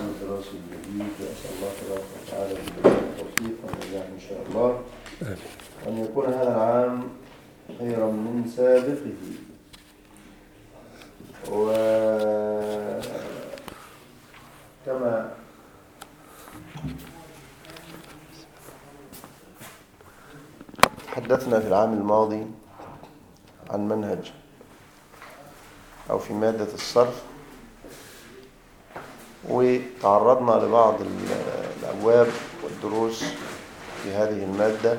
العام الدراسي الجديد وأسأل الله تبارك وتعالى التوفيق والنجاح إن شاء الله وأن يكون هذا العام خيرا من سابقه وكما تحدثنا في العام الماضي عن منهج أو في مادة الصرف وتعرضنا لبعض الأبواب والدروس في هذه المادة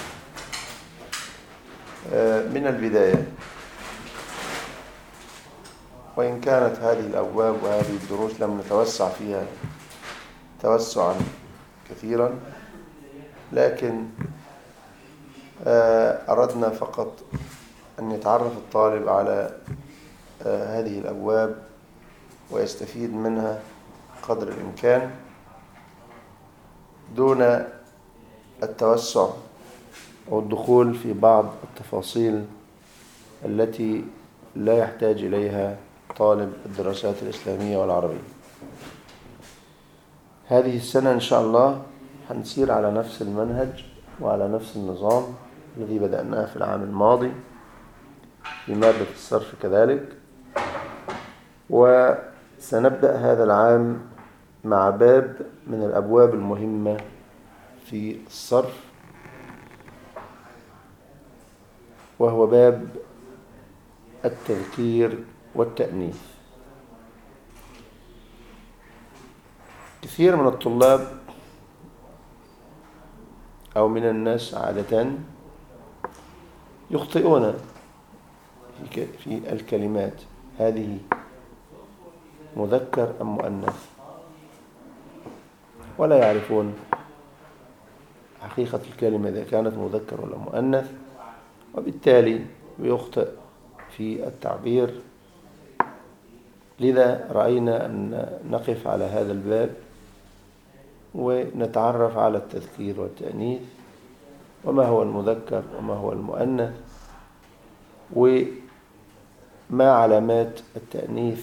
من البداية وإن كانت هذه الأبواب وهذه الدروس لم نتوسع فيها توسعا كثيرا لكن أردنا فقط أن يتعرف الطالب على هذه الأبواب ويستفيد منها قدر الإمكان دون التوسع أو الدخول في بعض التفاصيل التي لا يحتاج إليها طالب الدراسات الإسلامية والعربية هذه السنة إن شاء الله هنسير على نفس المنهج وعلى نفس النظام الذي بدأناه في العام الماضي في مادة الصرف كذلك وسنبدأ هذا العام مع باب من الأبواب المهمة في الصرف وهو باب التذكير والتأنيث كثير من الطلاب أو من الناس عادة يخطئون في الكلمات هذه مذكر أم مؤنث ولا يعرفون حقيقة الكلمة إذا كانت مذكر ولا مؤنث وبالتالي يخطئ في التعبير لذا رأينا أن نقف على هذا الباب ونتعرف على التذكير والتأنيث وما هو المذكر وما هو المؤنث وما علامات التأنيث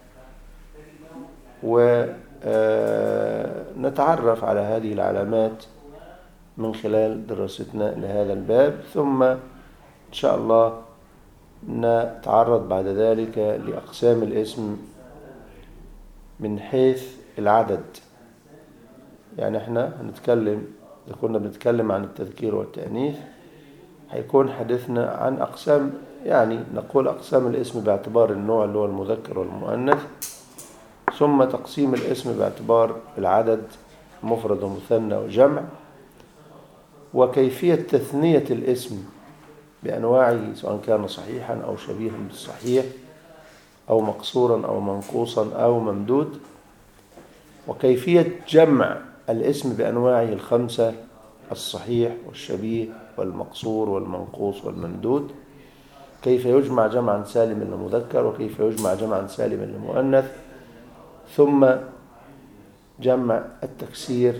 ونتعرف على هذه العلامات من خلال دراستنا لهذا الباب ثم إن شاء الله نتعرض بعد ذلك لأقسام الاسم من حيث العدد يعني احنا هنتكلم إذا كنا بنتكلم عن التذكير والتأنيث هيكون حديثنا عن أقسام يعني نقول أقسام الاسم باعتبار النوع اللي هو المذكر والمؤنث ثم تقسيم الاسم باعتبار العدد مفرد ومثنى وجمع وكيفية تثنية الاسم بأنواعه سواء كان صحيحا أو شبيها بالصحيح أو مقصورا أو منقوصا أو ممدود وكيفية جمع الاسم بأنواعه الخمسة الصحيح والشبيه والمقصور والمنقوص والممدود كيف يجمع جمعا سالما لمذكر وكيف يجمع جمعا سالما لمؤنث ثم جمع التكسير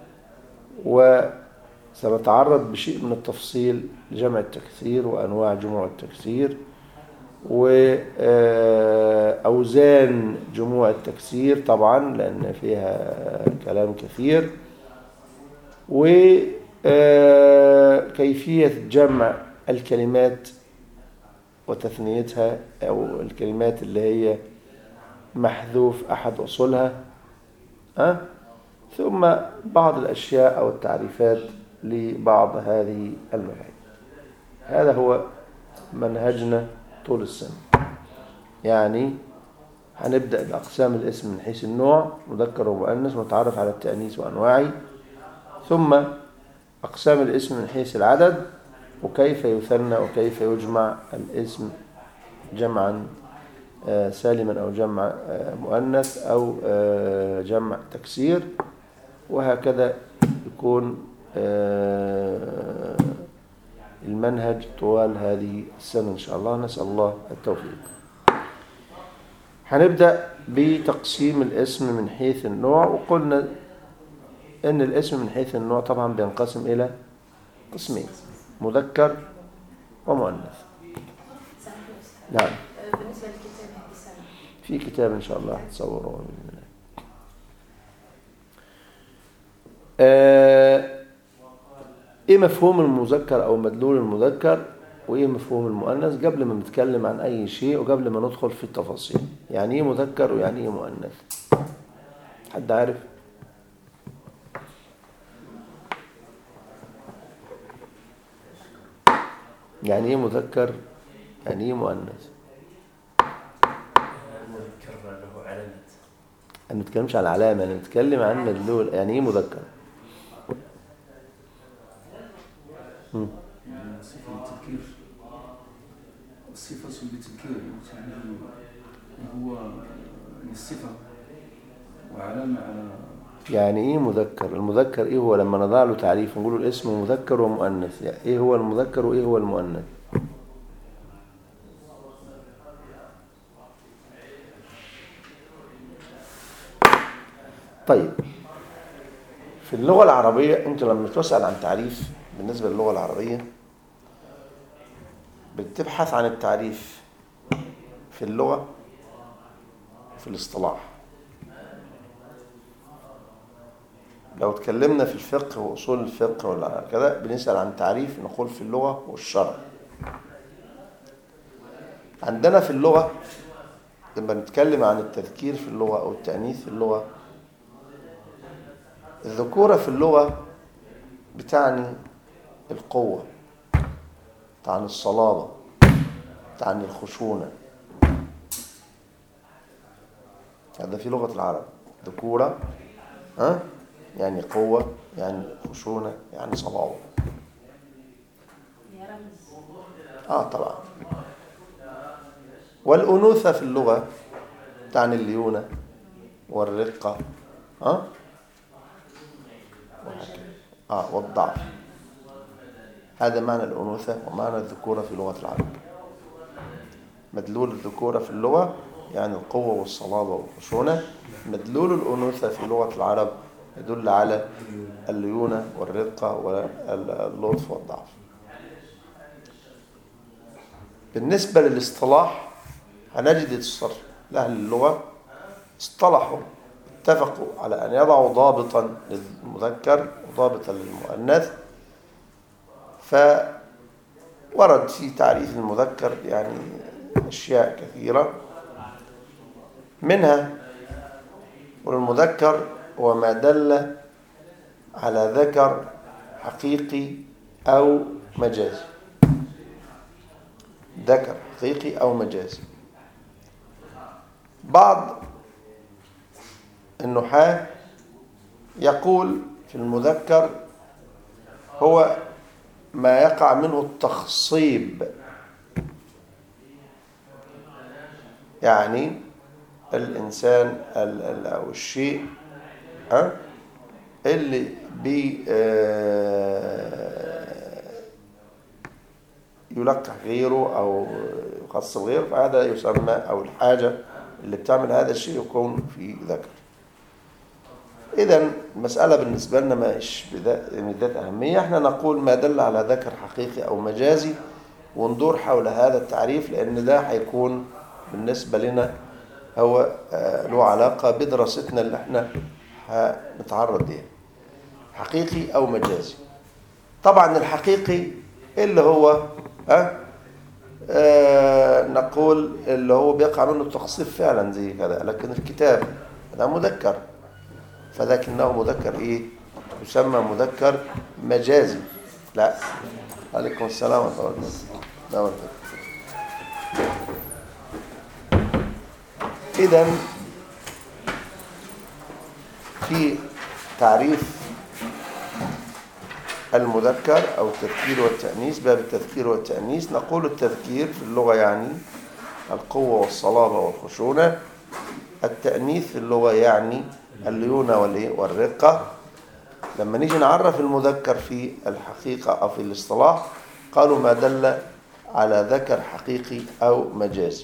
وسنتعرض بشيء من التفصيل لجمع التكسير وأنواع جموع التكسير وأوزان جموع التكسير طبعا لأن فيها كلام كثير وكيفية جمع الكلمات وتثنيتها أو الكلمات اللي هي محذوف أحد أصولها أه؟ ثم بعض الأشياء أو التعريفات لبعض هذه المفاهيم هذا هو منهجنا طول السنة يعني هنبدأ بأقسام الاسم من حيث النوع مذكر ومؤنث ونتعرف على التأنيث وأنواعه ثم أقسام الاسم من حيث العدد وكيف يثنى وكيف يجمع الاسم جمعا سالما أو جمع مؤنث أو جمع تكسير وهكذا يكون المنهج طوال هذه السنة إن شاء الله نسأل الله التوفيق هنبدأ بتقسيم الاسم من حيث النوع وقلنا ان الاسم من حيث النوع طبعا بينقسم الى قسمين مذكر ومؤنث نعم بالنسبة للكتاب السنة في كتاب ان شاء الله هتصوره بإذن الله. آه، ايه مفهوم المذكر او مدلول المذكر وايه مفهوم المؤنث قبل ما نتكلم عن اي شيء وقبل ما ندخل في التفاصيل يعني ايه مذكر ويعني ايه مؤنث حد عارف يعني ايه مذكر يعني ايه مؤنث مذكر له علامات انا ما بتكلمش عن علامه انا بتكلم عن مدلول يعني ايه مذكر مم. يعني صفة للتذكير الصفة للتذكير يعني هو يعني الصفة وعلامة على يعني ايه مذكر المذكر ايه هو لما نضع له تعريف نقول الاسم مذكر ومؤنث يعني ايه هو المذكر وايه هو المؤنث طيب في اللغة العربية انت لما تسأل عن تعريف بالنسبة للغة العربية بتبحث عن التعريف في اللغة في الاصطلاح لو اتكلمنا في الفقه وأصول الفقه ولا كده بنسأل عن تعريف نقول في اللغة والشرع عندنا في اللغة لما نتكلم عن التذكير في اللغة أو التأنيث في اللغة الذكورة في اللغة بتعني القوة تعني الصلابة تعني الخشونة هذا في لغة العرب ذكورة ها يعني قوة يعني خشونة يعني صلابة يا رمز اه طبعا والأنوثة في اللغة تعني الليونة والرقة ها اه والضعف هذا معنى الأنوثة ومعنى الذكورة في لغة العرب مدلول الذكورة في اللغة يعني القوة والصلابة والخشونة مدلول الأنوثة في لغة العرب يدل على الليونة والرقة واللطف والضعف بالنسبة للاصطلاح هنجد الصر لأهل اللغة اصطلحوا اتفقوا على أن يضعوا ضابطا للمذكر وضابطا للمؤنث فورد في تعريف المذكر يعني أشياء كثيرة منها والمذكر هو ما دل على ذكر حقيقي أو مجازي ذكر حقيقي أو مجازي بعض النحاة يقول في المذكر هو ما يقع منه التخصيب يعني الإنسان ال- ال- أو الشيء ها اللي بي آه، يلقح غيره أو يخص غيره فهذا يسمى أو الحاجة اللي بتعمل هذا الشيء يكون في ذكر إذا المسألة بالنسبة لنا ما إيش بذات من ذات أهمية إحنا نقول ما دل على ذكر حقيقي أو مجازي وندور حول هذا التعريف لأن ده هيكون بالنسبة لنا هو آه، له علاقة بدراستنا اللي احنا هنتعرض ليها حقيقي أو مجازي طبعا الحقيقي اللي هو ها آه نقول اللي هو بيقع منه التخصيص فعلا زي كذا لكن الكتاب ده مذكر فلكنه مذكر ايه يسمى مذكر مجازي لا عليكم السلام ورحمه الله وبركاته لا وبركاته. اذا في تعريف المذكر أو التذكير والتأنيث باب التذكير والتأنيث نقول التذكير في اللغة يعني القوة والصلابة والخشونة التأنيث في اللغة يعني الليونة والإيه؟ والرقة لما نيجي نعرف المذكر في الحقيقة أو في الاصطلاح قالوا ما دل على ذكر حقيقي أو مجازي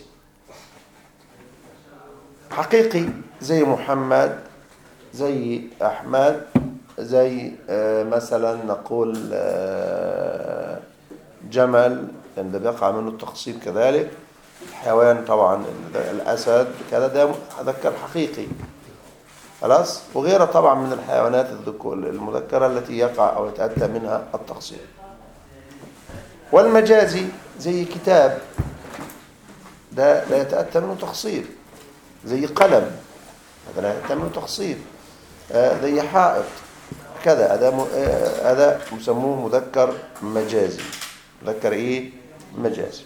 حقيقي زي محمد زي أحمد زي آه، مثلا نقول آه، جمل لأن ده بيقع منه التخصيب كذلك الحيوان طبعا ال- الأسد كذا ده مذكر حقيقي خلاص وغيرها طبعا من الحيوانات الذكو- المذكرة التي يقع أو يتأتى منها التقصير والمجازي زي كتاب ده لا يتأتى منه تقصير زي قلم هذا لا يتأتى منه تقصير آه، زي حائط كذا هذا م- آه، هذا مسموه مذكر مجازي مذكر ايه مجازي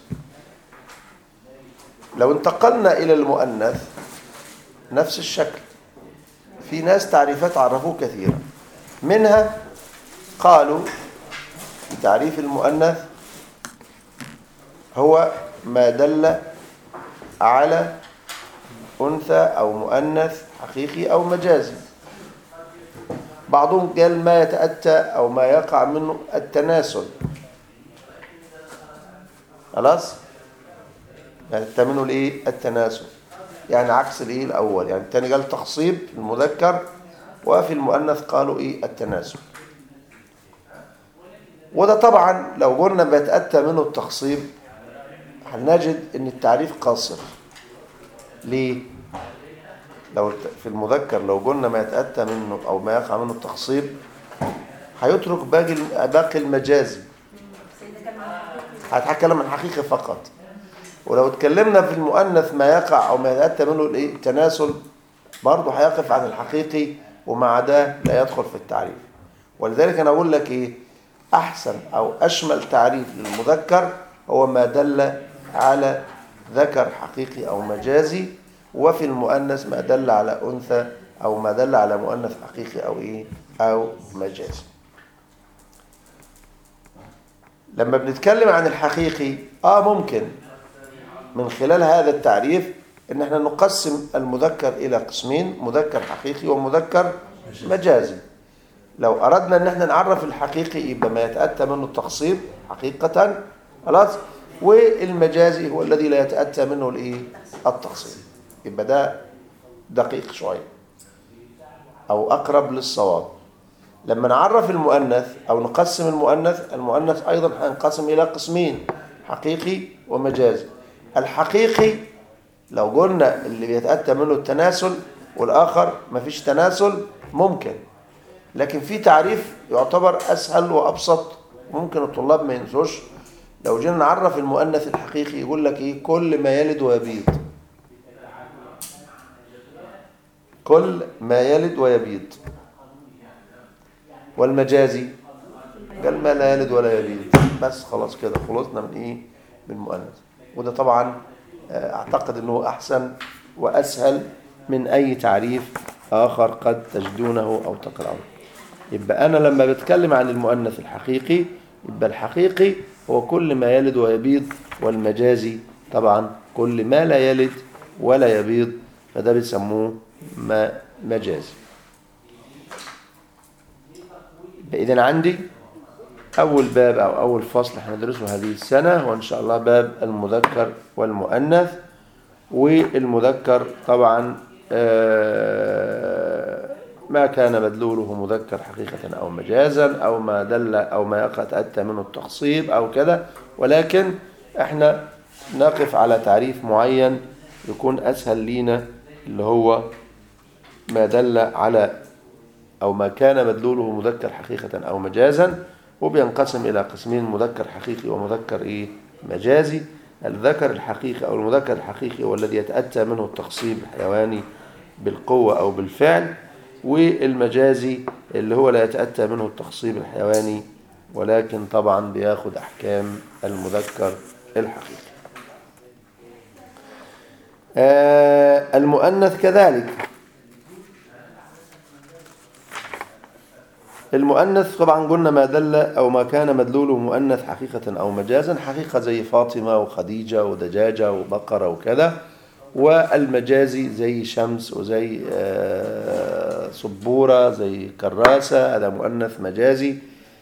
لو انتقلنا الى المؤنث نفس الشكل في ناس تعريفات عرفوه كثيرا منها قالوا في تعريف المؤنث هو ما دل على أنثى أو مؤنث حقيقي أو مجازي بعضهم قال ما يتأتى أو ما يقع منه التناسل خلاص يتأتى منه الإيه التناسل يعني عكس الإيه الأول يعني الثاني قال تخصيب المذكر وفي المؤنث قالوا إيه التناسل وده طبعا لو قلنا بيتأتى منه التخصيب هنجد ان التعريف قاصر ليه لو في المذكر لو قلنا ما يتأتى منه او ما يقع منه التخصيب هيترك باقي باقي المجازي هتكلم عن حقيقة فقط ولو اتكلمنا في المؤنث ما يقع او ما يتأتى منه الايه التناسل برضه هيقف عن الحقيقي ومع ده لا يدخل في التعريف ولذلك انا اقول لك ايه احسن او اشمل تعريف للمذكر هو ما دل على ذكر حقيقي او مجازي وفي المؤنث ما دل على انثى او ما دل على مؤنث حقيقي او ايه او مجازي لما بنتكلم عن الحقيقي اه ممكن من خلال هذا التعريف ان احنا نقسم المذكر الى قسمين مذكر حقيقي ومذكر مجازي لو اردنا ان احنا نعرف الحقيقي يبقى ما يتاتى منه التخصيب حقيقه خلاص والمجازي هو الذي لا يتاتى منه الايه التخصيب يبقى ده دقيق شويه او اقرب للصواب لما نعرف المؤنث او نقسم المؤنث المؤنث ايضا هينقسم الى قسمين حقيقي ومجازي الحقيقي لو قلنا اللي بيتاتى منه التناسل والاخر مفيش تناسل ممكن لكن في تعريف يعتبر اسهل وابسط ممكن الطلاب ما ينسوش لو جينا نعرف المؤنث الحقيقي يقول لك ايه كل ما يلد ويبيض كل ما يلد ويبيض والمجازي قال ما لا يلد ولا يبيض بس خلاص كده خلصنا من ايه من المؤنث وده طبعا آه، اعتقد انه احسن واسهل من اي تعريف اخر قد تجدونه او تقرأه يبقى انا لما بتكلم عن المؤنث الحقيقي يبقى الحقيقي هو كل ما يلد ويبيض والمجازي طبعا كل ما لا يلد ولا يبيض فده بيسموه ما مجازي إذا عندي أول باب أو أول فصل هندرسه هذه السنة وإن شاء الله باب المذكر والمؤنث والمذكر طبعا آه، ما كان مدلوله مذكر حقيقة أو مجازا أو ما دل أو ما قد أتى منه التخصيب أو كذا ولكن احنا نقف على تعريف معين يكون أسهل لينا اللي هو ما دل على أو ما كان مدلوله مذكر حقيقة أو مجازا وبينقسم إلى قسمين مذكر حقيقي ومذكر إيه مجازي الذكر الحقيقي أو المذكر الحقيقي هو الذي يتأتى منه التخصيب الحيواني بالقوة أو بالفعل والمجازي اللي هو لا يتأتى منه التخصيب الحيواني ولكن طبعا بياخد أحكام المذكر الحقيقي آه المؤنث كذلك المؤنث طبعا قلنا ما دل أو ما كان مدلوله مؤنث حقيقة أو مجازا حقيقة زي فاطمة وخديجة ودجاجة وبقرة وكذا والمجازي زي شمس وزي آه، صبورة زي كراسة هذا مؤنث مجازي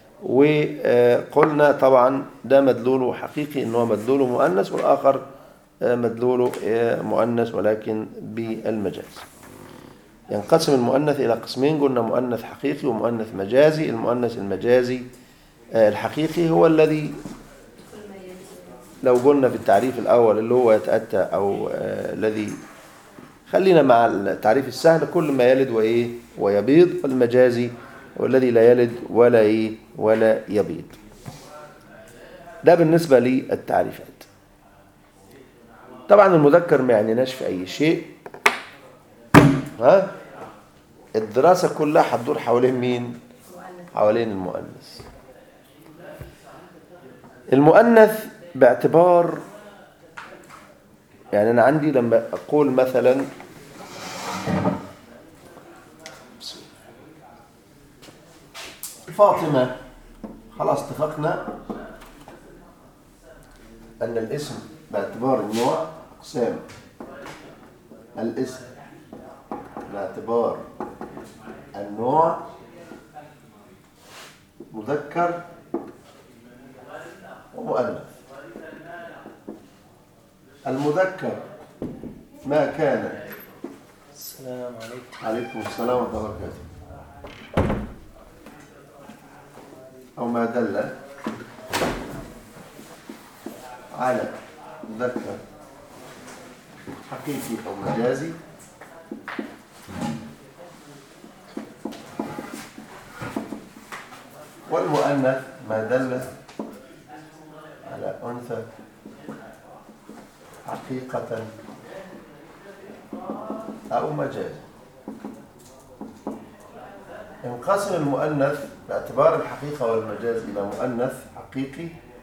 وقلنا طبعا ده مدلوله حقيقي انه مدلوله مؤنث والآخر آه، مدلوله آه، مؤنث ولكن بالمجاز ينقسم المؤنث إلى قسمين قلنا مؤنث حقيقي ومؤنث مجازي المؤنث المجازي آه، الحقيقي هو الذي لو قلنا في التعريف الأول اللي هو يتأتى أو آه، الذي خلينا مع التعريف السهل كل ما يلد وإيه ويبيض والمجازي والذي لا يلد ولا إيه ولا يبيض ده بالنسبة للتعريفات طبعا المذكر ما يعنيناش في أي شيء ها الدراسة كلها هتدور حوالين مين حوالين المؤنث المؤنث باعتبار يعني أنا عندي لما أقول مثلا فاطمة خلاص اتفقنا أن الاسم باعتبار النوع أقسام الاسم باعتبار النوع مذكر ومؤنث المذكر ما كان السلام عليكم عليكم السلام ورحمة الله وبركاته أو ما دل على مذكر حقيقي أو مجازي والمؤنث ما دل على أنثى حقيقة أو مجاز انقسم المؤنث باعتبار الحقيقة والمجاز إلى مؤنث حقيقي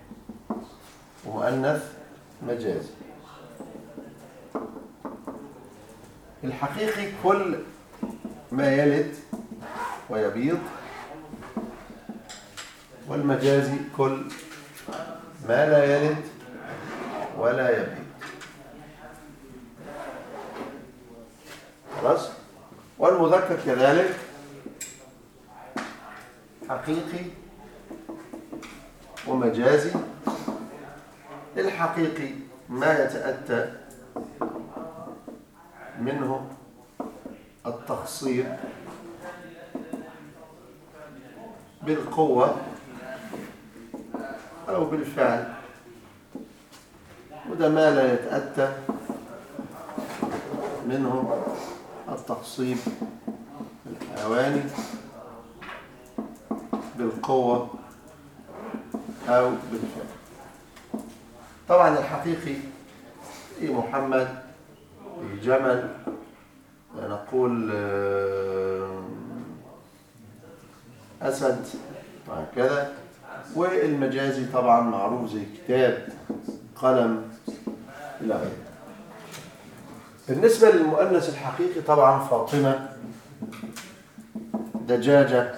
ومؤنث مجازي الحقيقي كل ما يلد ويبيض والمجازي كل ما لا يلد ولا يبيض خلاص والمذكر كذلك حقيقي ومجازي الحقيقي ما يتأتى منه التخصيب بالقوة أو بالفعل وده ما لا يتأتى منه التخصيب الحيواني بالقوة أو بالفعل طبعا الحقيقي في محمد في جمل نقول آه، أسد وهكذا والمجازي طبعا معروف زي كتاب قلم إلى غيره بالنسبة للمؤنث الحقيقي طبعا فاطمة دجاجة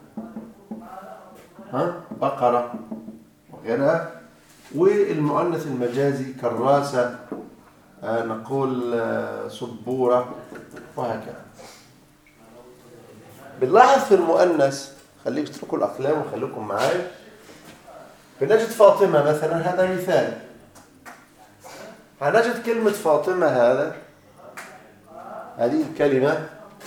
ها بقرة وغيرها والمؤنث المجازي كراسة آه، نقول آه، سبورة وهكذا بنلاحظ في المؤنث خليك تتركوا الأقلام وخليكم معايا بنجد فاطمة مثلا هذا مثال هنجد كلمة فاطمة هذا هذه الكلمة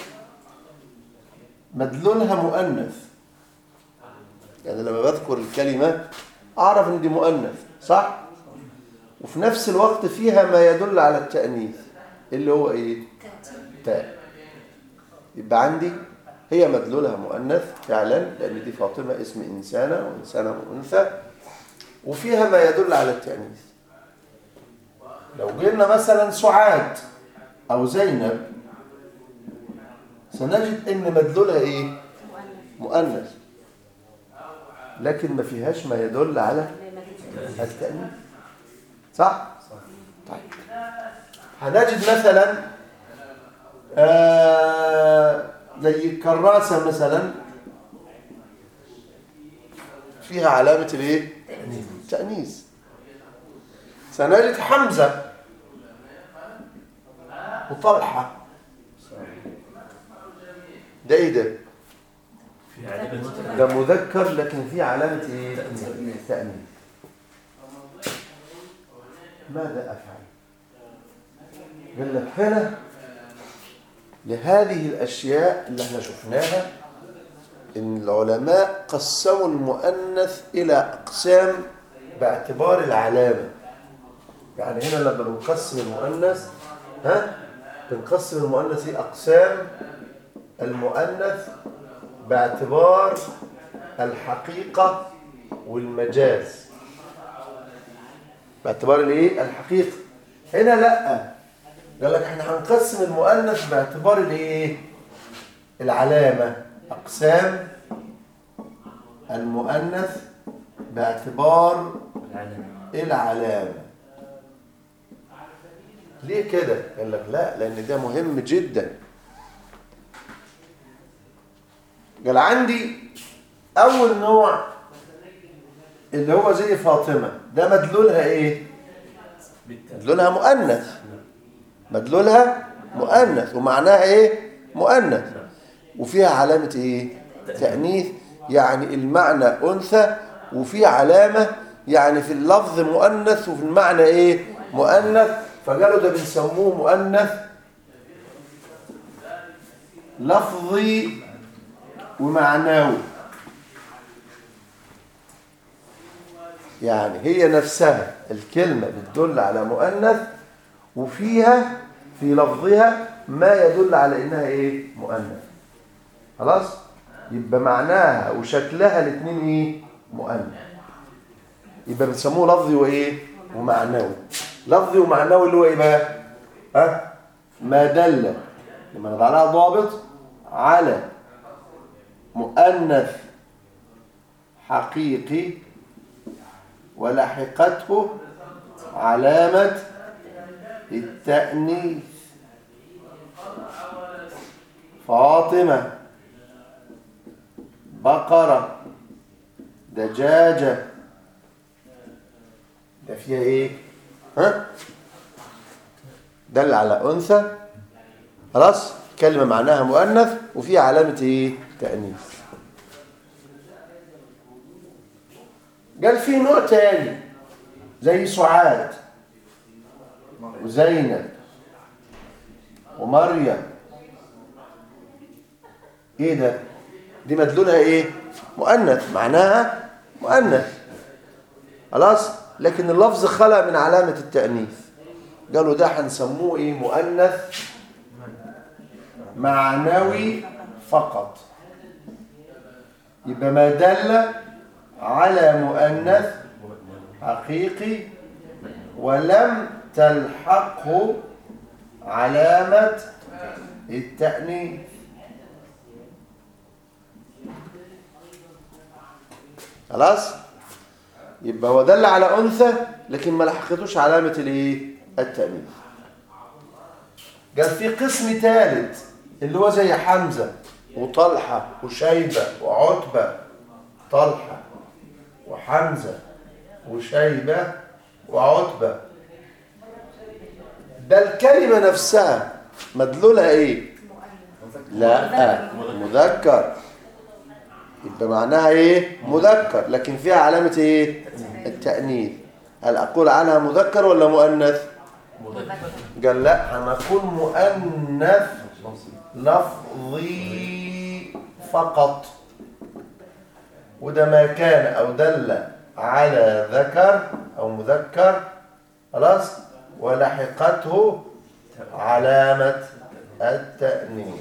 مدلولها مؤنث يعني لما بذكر الكلمة أعرف إن دي مؤنث صح؟ وفي نفس الوقت فيها ما يدل على التأنيث اللي هو إيه؟ تاء يبقى عندي هي مدلولها مؤنث فعلا لأن دي فاطمة اسم إنسانة وإنسانة أنثى وفيها ما يدل على التأنيث لو قلنا مثلا سعاد أو زينب سنجد إن مدلولها إيه؟ مؤنث لكن ما فيهاش ما يدل على التأنيث صح؟ طيب هنجد مثلا آه زي الكراسة مثلا فيها علامة الايه؟ تأنيث سنجد حمزة وطلحة ده ايه ده؟ في علامة ده مذكر لكن فيه علامة ايه؟ تأنيث ماذا أفعل؟ قال لك هنا لهذه الأشياء اللي احنا شفناها إن العلماء قسموا المؤنث إلى أقسام باعتبار العلامة يعني هنا لما نقسم المؤنث ها بنقسم المؤنث إيه؟ أقسام المؤنث باعتبار الحقيقة والمجاز باعتبار الايه الحقيقة هنا لا قال لك احنا هنقسم المؤنث باعتبار الايه العلامة أقسام المؤنث باعتبار العلم العلامة ليه كده؟ قال لك لا لأن ده مهم جدا قال عندي أول نوع اللي هو زي فاطمة ده مدلولها إيه؟ بالتالي مدلولها مؤنث مدلولها مؤنث ومعناها إيه؟ مؤنث وفيها علامة إيه؟ تأنيث يعني المعنى أنثى وفي علامة يعني في اللفظ مؤنث وفي المعنى إيه؟ مؤنث فقالوا ده بنسموه مؤنث لفظي ومعنوي يعني هي نفسها الكلمة بتدل على مؤنث وفيها في لفظها ما يدل على إنها إيه؟ مؤنث خلاص؟ يبقى معناها وشكلها الاثنين إيه؟ مؤنث يبقى بنسموه لفظي وإيه؟ ومعنوي لفظي ومعنوي اللي هو إيه بقى؟ ها؟ ما دل لما نضع لها ضابط على مؤنث حقيقي ولحقته علامة التأنيث فاطمة بقرة دجاجة ده فيها ايه ها دل على أنثى خلاص كلمة معناها مؤنث وفيها علامة ايه تأنيث قال في نوع تاني زي سعاد وزينب ومريم ايه ده دي مدلولها ايه مؤنث معناها مؤنث خلاص لكن اللفظ خلق من علامة التأنيث قالوا ده هنسموه ايه مؤنث معنوي فقط يبقى ما دل على مؤنث حقيقي ولم تلحقه علامة التأنيث خلاص يبقى هو دل على أنثى لكن ما لحقتوش علامة الايه التأنيث قال في قسم ثالث اللي هو زي حمزة وطلحة وشيبة وعتبة طلحة وحمزة وشيبة وعتبة ده الكلمة نفسها مدلولها ايه لا مذكر يبقى معناها ايه مذكر لكن فيها علامة ايه التأنيث هل اقول عنها مذكر ولا مؤنث مذكر قال لا هنقول مؤنث لفظي فقط وده ما كان او دل على ذكر او مذكر خلاص ولحقته علامة التأنيث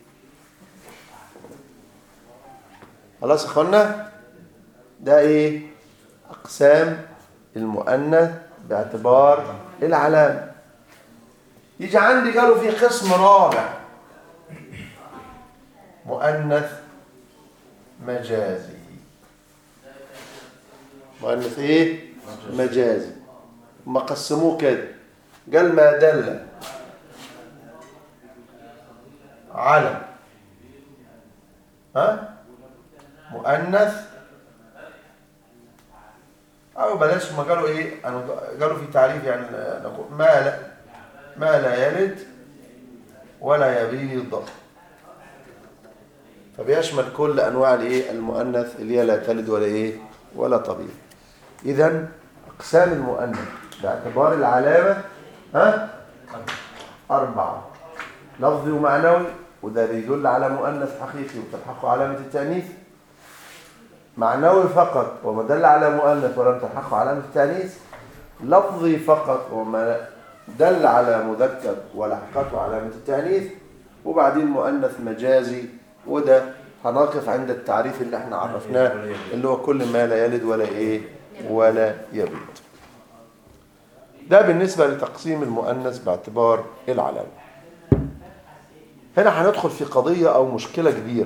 خلاص يا اخوانا ده ايه اقسام المؤنث باعتبار العلامة يجي عندي قالوا في قسم رابع مؤنث مجازي مؤنث ايه مجازي ما قسموه كده قال ما دل على ها مؤنث او بلاش ما قالوا ايه أنا- قالوا في تعريف يعني نقول ما لا ما لا يلد ولا يبيض فبيشمل كل انواع الايه المؤنث اللي هي لا تلد ولا ايه ولا تبيض اذا اقسام المؤنث باعتبار العلامه ها اربعه لفظي ومعنوي وده بيدل على مؤنث حقيقي وتلحقه علامه التانيث معنوي فقط وما دل على مؤنث ولم تلحقه علامه التانيث لفظي فقط وما دل على مذكر ولحقته علامة التأنيث وبعدين مؤنث مجازي وده هنقف عند التعريف اللي احنا عرفناه اللي هو كل ما لا يلد ولا ايه ولا يبيض ده بالنسبة لتقسيم المؤنث باعتبار العلامة هنا هندخل في قضية أو مشكلة كبيرة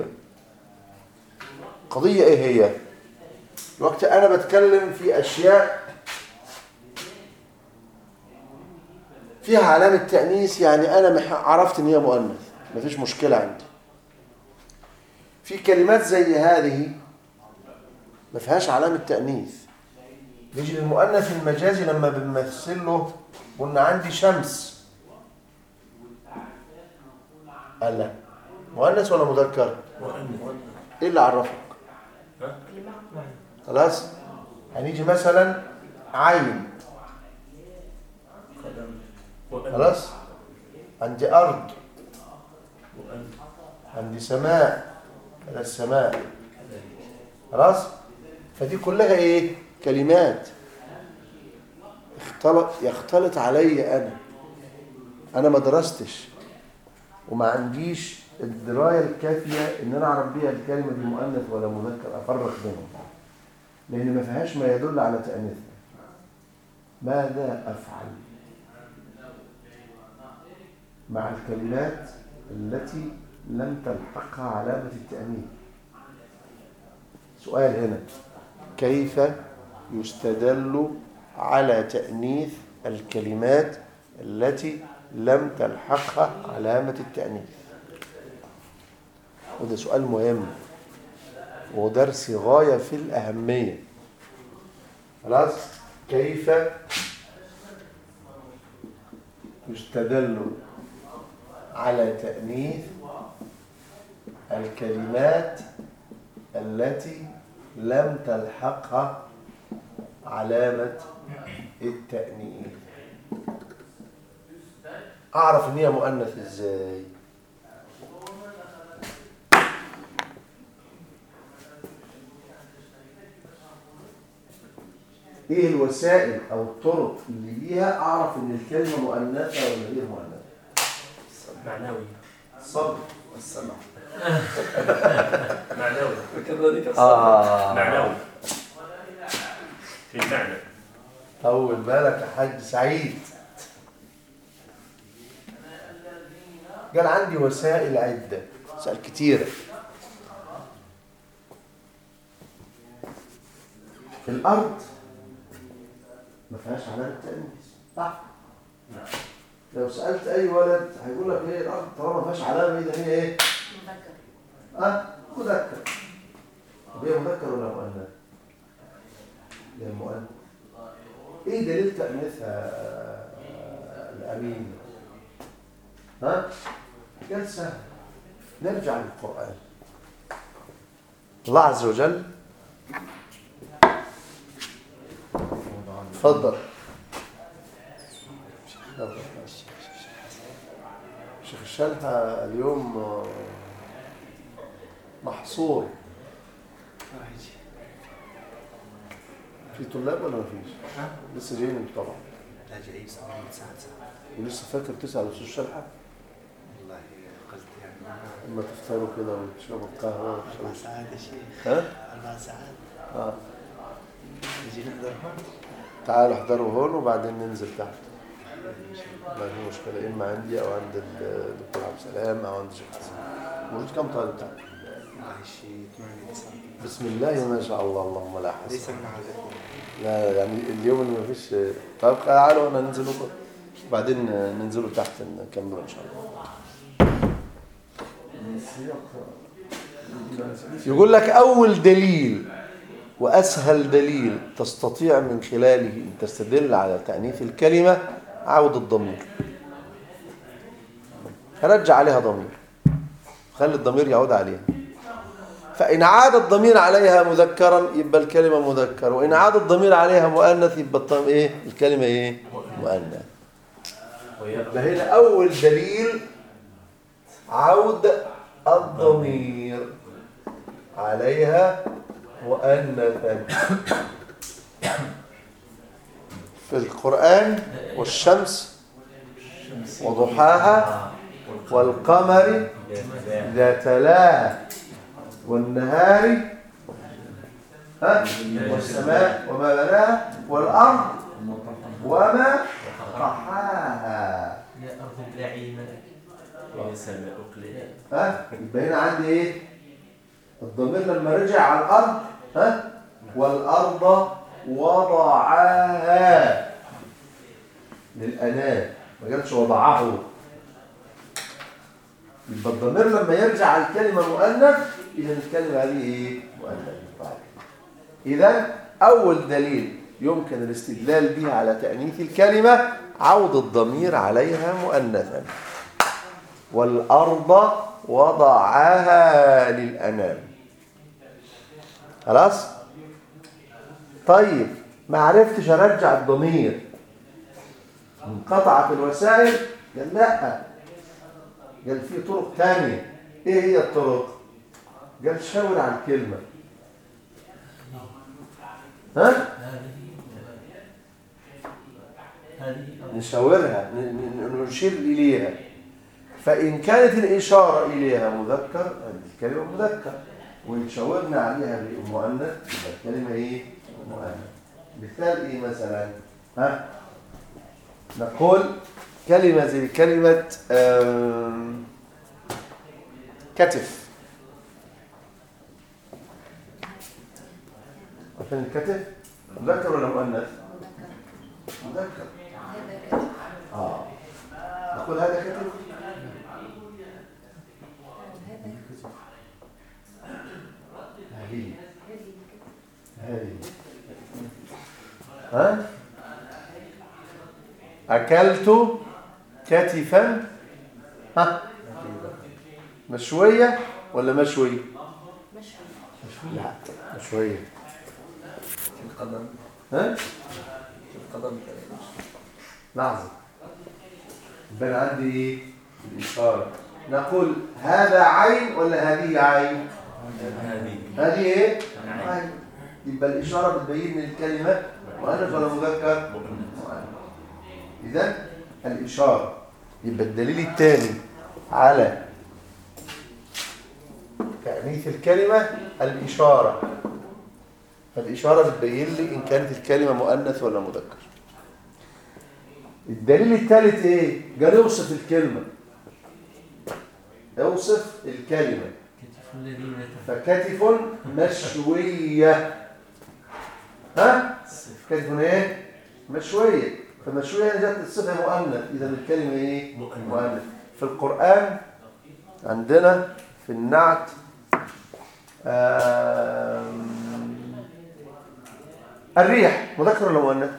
قضية إيه هي؟ وقت أنا بتكلم في أشياء فيها علامة تأنيث يعني أنا مح- عرفت إن هي مؤنث مفيش مشكلة عندي في كلمات زي هذه ما فيهاش علامة تأنيث يجي للمؤنث المجازي لما بنمثل له قلنا عندي شمس قال لا مؤنث ولا مذكر ايه اللي عرفك خلاص هنيجي مثلا عين خلاص عندي ارض عندي سماء هذا السماء خلاص فدي كلها ايه كلمات اختلط يختلط علي انا انا ما درستش وما عنديش الدرايه الكافيه ان انا اعرف بيها الكلمه دي مؤنث ولا مذكر افرق بينهم لان ما فيهاش ما يدل على تانيثها ماذا افعل مع الكلمات التي لم تلحقها علامه التانيث سؤال هنا كيف يستدل على تأنيث الكلمات التي لم تلحقها علامة التأنيث وده سؤال مهم ودرس غاية في الأهمية خلاص كيف يستدل على تأنيث الكلمات التي لم تلحقها علامة التأنيث أعرف إن هي مؤنث إزاي إيه الوسائل أو الطرق اللي بيها أعرف إن الكلمة مؤنثة ولا غير مؤنثة معنوي الصبر والسمع معنوي وكذلك الصبر آه معنوي في معنى طول بالك يا حاج سعيد قال عندي وسائل عدة وسائل كتيرة الأرض ما فيهاش علامة تأنيث صح؟ لو سألت أي ولد هيقول لك إيه الأرض طالما ما فيهاش علامة إذا هي إيه؟ مذكر أه مذكر طب هي مذكر ولا مؤنث؟ هي مؤنث ايه دليل تأنيثها آه، الأمين ها قال سهل نرجع للقرآن الله عز وجل تفضل شيخ الشلحة اليوم آه، محصور في طلاب ولا مفيش؟ لسه جايين انتوا طبعا لا جاي صار من ساعة ساعة ولسه فاكر تسأل الأستاذ شلحة والله قلت يعني لما تفطروا كده وتشربوا القهوة أربع وتشربوا ساعات يا شيخ ها؟ أربع ساعات اه نجي نحضر هون تعالوا احضروا هون وبعدين ننزل تحت ما في مشكلة إما عندي أو عند الدكتور عبد السلام أو عند الشيخ حسن موجود كم طالب تحت؟ والله شيء 8 9 بسم الله ما شاء الله اللهم لا ليس حسن من عادتنا لا يعني اليوم اللي ما فيش طب تعالوا انا ننزل لكم وبعدين ننزلوا تحت نكملوا ان شاء الله يقول لك اول دليل واسهل دليل تستطيع من خلاله ان تستدل على تانيث الكلمه عود الضمير هرجع عليها ضمير خلي الضمير يعود عليها فإن عاد الضمير عليها مذكرا يبقى الكلمة مذكر وإن عاد الضمير عليها مؤنث يبقى الضم إيه الكلمة إيه مؤنث يبقى هنا أول دليل عود الضمير عليها مؤنثا في القرآن والشمس وضحاها والقمر إذا تلاها والنهار ها والسماء وما بناها والأرض وما طحاها يا أرض ابلعي ماءك ويا سماء اقلعي ها يبقى هنا عندي ايه الضمير لما رجع على الارض ها والارض وضعها للانام ما قالش وضعه يبقى الضمير لما يرجع على الكلمه مؤنث اذا الكلمه هذه ايه مؤنث طيب اذا اول دليل يمكن الاستدلال به على تانيث الكلمه عود الضمير عليها مؤنثا والأرض وضعها للأنام خلاص طيب ما عرفتش أرجع الضمير انقطعت الوسائل قال لا قال في طرق تانية ايه هي الطرق قال شاور على الكلمة ها هذه نشاورها ن- ن- نشير إليها فإن كانت الإشارة إليها مذكر هذه الكلمة مذكر وإن شاورنا عليها بالمؤنث يبقى الكلمة إيه؟ مؤنث مثال إيه مثلا؟ ها؟ نقول كلمة زي كلمة آم، كتف عارفين الكتف؟ مذكر ولا مؤنث؟ مذكر آه نقول هذا كتف هذه هذه ها أكلت كتفا ها مشوية ولا مشوي لا مشوية القدم ها القدم لحظة يبقى عندي ايه الإشارة نقول هذا عين ولا هذه عين هذه هذه ايه عين. عين يبقى الإشارة بتبين لي الكلمة مؤنث ولا مذكر مؤنث إذا الإشارة يبقى الدليل الثاني على تأنيث الكلمة الإشارة فالإشارة بتبين لي إن كانت الكلمة مؤنث ولا مذكر الدليل الثالث إيه؟ قال يوصف الكلمة يوصف الكلمة كتف الذين فكتف مشوية ها؟ تفسف كتف ايه؟ مشوية فمشوية جت الصفة مؤنث إذا الكلمة ايه؟ مؤنث. مؤنث في القرآن عندنا في النعت آم، الريح مذكر ولا مؤنث؟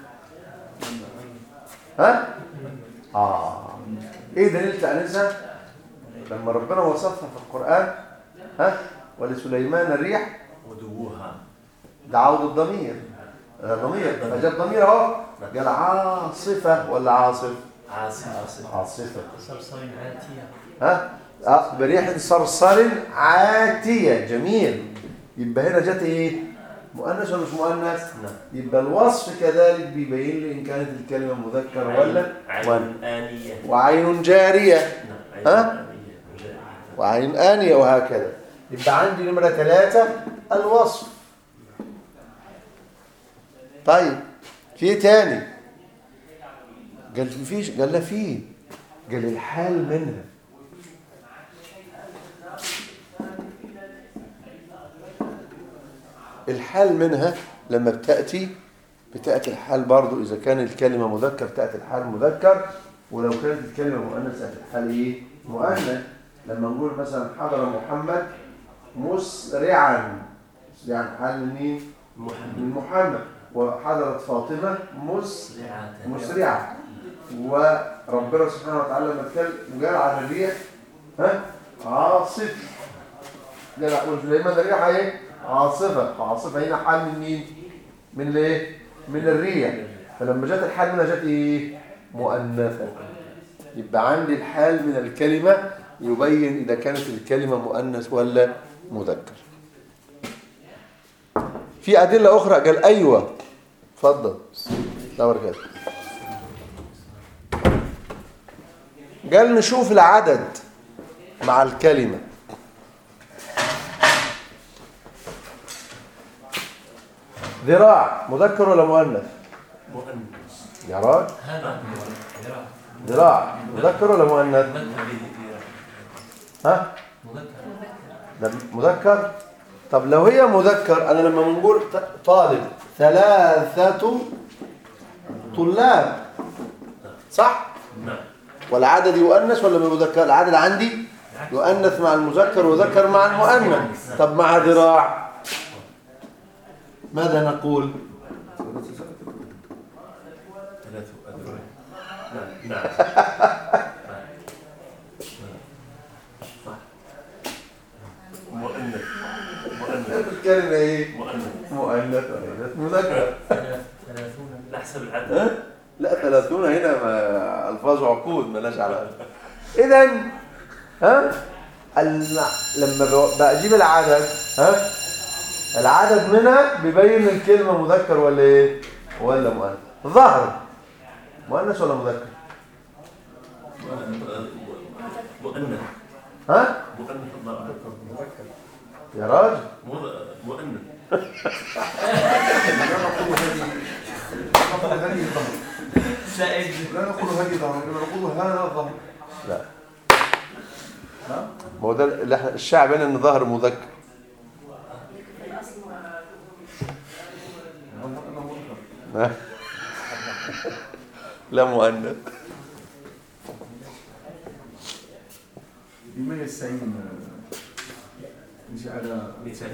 ها؟ آه إيه دليل تأنيثها؟ لما ربنا وصفها في القرآن ها؟ ولسليمان الريح ودوها ده عود الضمير ده ضمير فجاب ضمير اهو قال عاصفة ولا عاصف عاصف عاصف عاصفة صرصر عاتية ها آه، بريح صرصر عاتية جميل يبقى هنا جت ايه مؤنث ولا مش مؤنث نعم يبقى الوصف كذلك بيبين لي ان كانت الكلمة مذكر ولا عين مؤنث آنية وعين جارية نعم عين ها؟ آنية جارية. وعين آنية وهكذا يبقى عندي نمرة ثلاثة الوصف طيب في إيه تاني قال فيش قال لا فيه قال الحال منها الحال منها لما بتأتي بتأتي الحال برضو إذا كان الكلمة مذكر تأتي الحال مذكر ولو كانت الكلمة مؤنث تأتي الحال إيه؟ مؤنث لما نقول مثلا حضر محمد مسرعا يعني حال من مين؟ محمد من محمد وحضرت فاطمة مس مسرعة مسرعة وربنا سبحانه وتعالى لما اتكلم وقال عن الريح ها عاصف قال وسليمان الريح ايه عاصفة عاصفة هنا حال من مين من الايه من الريح فلما جت الحال منها جت ايه مؤنثة يبقى عندي الحال من الكلمة يبين إذا كانت الكلمة مؤنث ولا مذكر في أدلة أخرى قال أيوة اتفضل لا بركاته قال نشوف العدد مع الكلمة ذراع مذكر ولا مؤنث مؤنث يا راجل هذا ذراع مذكر ولا مؤنث مذكر به ها مذكر ده مذكر طب لو هي مذكر انا لما بنقول ط- طالب ثلاثة طلاب صح نعم والعدد يؤنث ولا مذكر العدد عندي يؤنث مع المذكر وذكر مع المؤنث طب مع ذراع ماذا نقول ثلاث أذرع نعم نعم صح مؤنث مؤنث الكلمة ايه مؤنث مؤنث وليست مذكر ثلاثون نحسب العدد لا ثلاثون هنا ما ألفاظ عقود ملاش علاقة إذا ها الم- لما ب- بجيب العدد ها العدد منها بيبين الكلمة مذكر ولا إيه ولا مؤنث ظهر مؤنث ولا مذكر مؤنث ها مؤنث الله يا راجل مو- مؤنث لا نقول هذه ظهر إنما نقول هذا ظهر لا ما هو ده اللي إحنا- الشعب هنا ان ظهر مذكر ها؟ لا مؤنث بما يستعين نجعل مثال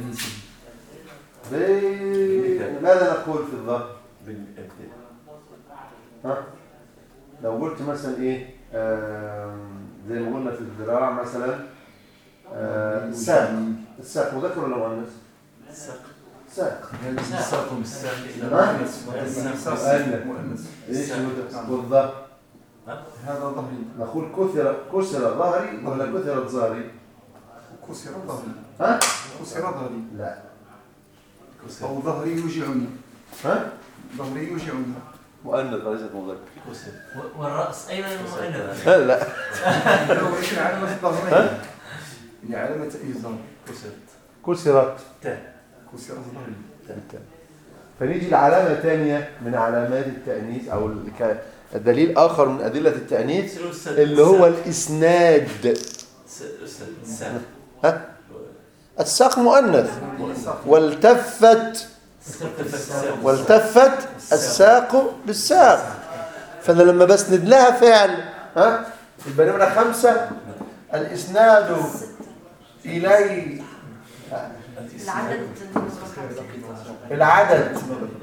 ب- ماذا نقول في الظهر بالابتداء ها لو قلت مثلا ايه آم، زي ما قلنا في الذراع مثلا آه، الساق الساق مذكر ولا مؤنث الساق ساق هذه الساق الساق ها؟ مؤنث مؤنث ايش مذكر؟ والظهر هذا ظهري نقول كثر كسر ظهري ولا كثرت ظهري كسر ظهري ها كسر ظهري لا كسر أو ظهري يوجعني ها ظهري يوجعني مؤنث وليست مذكر كسر والرأس أيضا مؤنث لا ولكن علامة الظهرين يعني علامة تأييد ظهر كسرت كسرت تاء كسر ظهري فنيجي العلامة الثانية من علامات التأنيث أو الك- الدليل آخر من أدلة التأنيث اللي هو الإسناد أستاذ الساق ها الساق مؤنث مؤنث والتفت والتفت الساق بالساق فأنا لما بسند لها فعل ها يبقى نمرة خمسة الإسناد إلي العدد العدد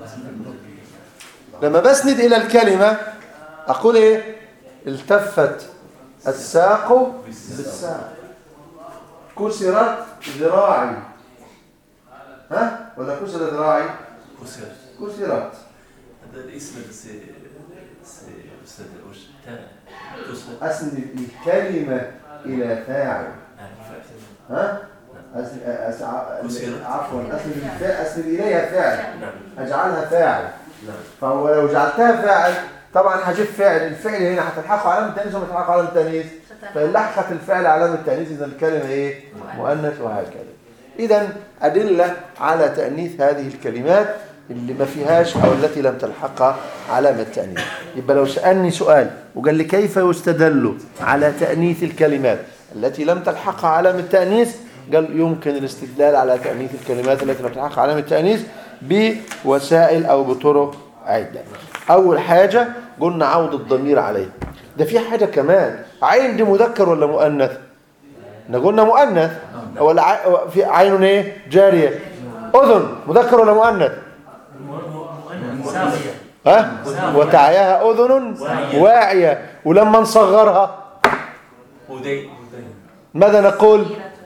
لما بسند إلى الكلمة أقول إيه التفت الساق بالساق كسرت ذراعي ها ولا كسر ذراعي كسر كسرت هذا الاسم سي سي أستاذ وش تاء كسر أسند الكلمة إلى فاعل ها أسند أس... كسرت. عفوا أسند الفاعل أسند إليها فاعل نعم أجعلها فاعل نعم فهو لو جعلتها فاعل طبعا هجيب فعل الفعل هنا هتلحقه علامة تانيث ولا تلحقه علامة تانيث فإن لحقت الفعل علامة تانيث إذا الكلمة إيه مؤنث وهكذا إذا أدلة على تأنيث هذه الكلمات اللي ما فيهاش أو التي لم تلحقها علامة تأنيث يبقى لو سألني سؤال وقال لي كيف يستدل على تأنيث الكلمات التي لم تلحقها علامة تأنيث قال يمكن الاستدلال على تأنيث الكلمات التي لم تلحقها علامة تأنيث بوسائل أو بطرق عدة أول حاجة قلنا عوض الضمير عليه ده في حاجة كمان عين دي مذكر ولا مؤنث احنا قلنا مؤنث ولا ع... في عين ايه جارية أذن مذكر ولا مؤنث مؤنث ساوية ها وتعياها أذن واعية ولما نصغرها ودي ماذا نقول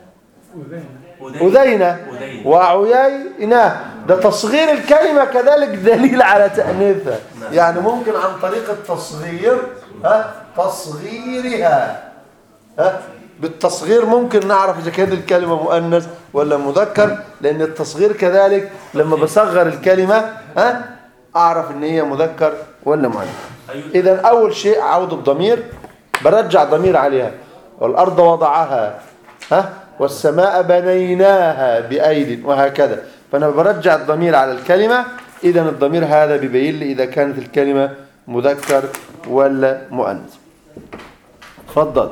أذينة وعيينة ده تصغير الكلمة كذلك دليل على تأنيثها يعني ممكن عن طريق التصغير ها تصغيرها ها بالتصغير ممكن نعرف إذا كانت الكلمة مؤنث ولا مذكر لأن التصغير كذلك لما بصغر الكلمة ها أعرف إن هي مذكر ولا مؤنث إذا أول شيء عود الضمير برجع ضمير عليها والأرض وضعها ها والسماء بنيناها بأيد وهكذا فأنا برجع الضمير على الكلمة إذا الضمير هذا بيبين لي إذا كانت الكلمة مذكر ولا مؤنث تفضل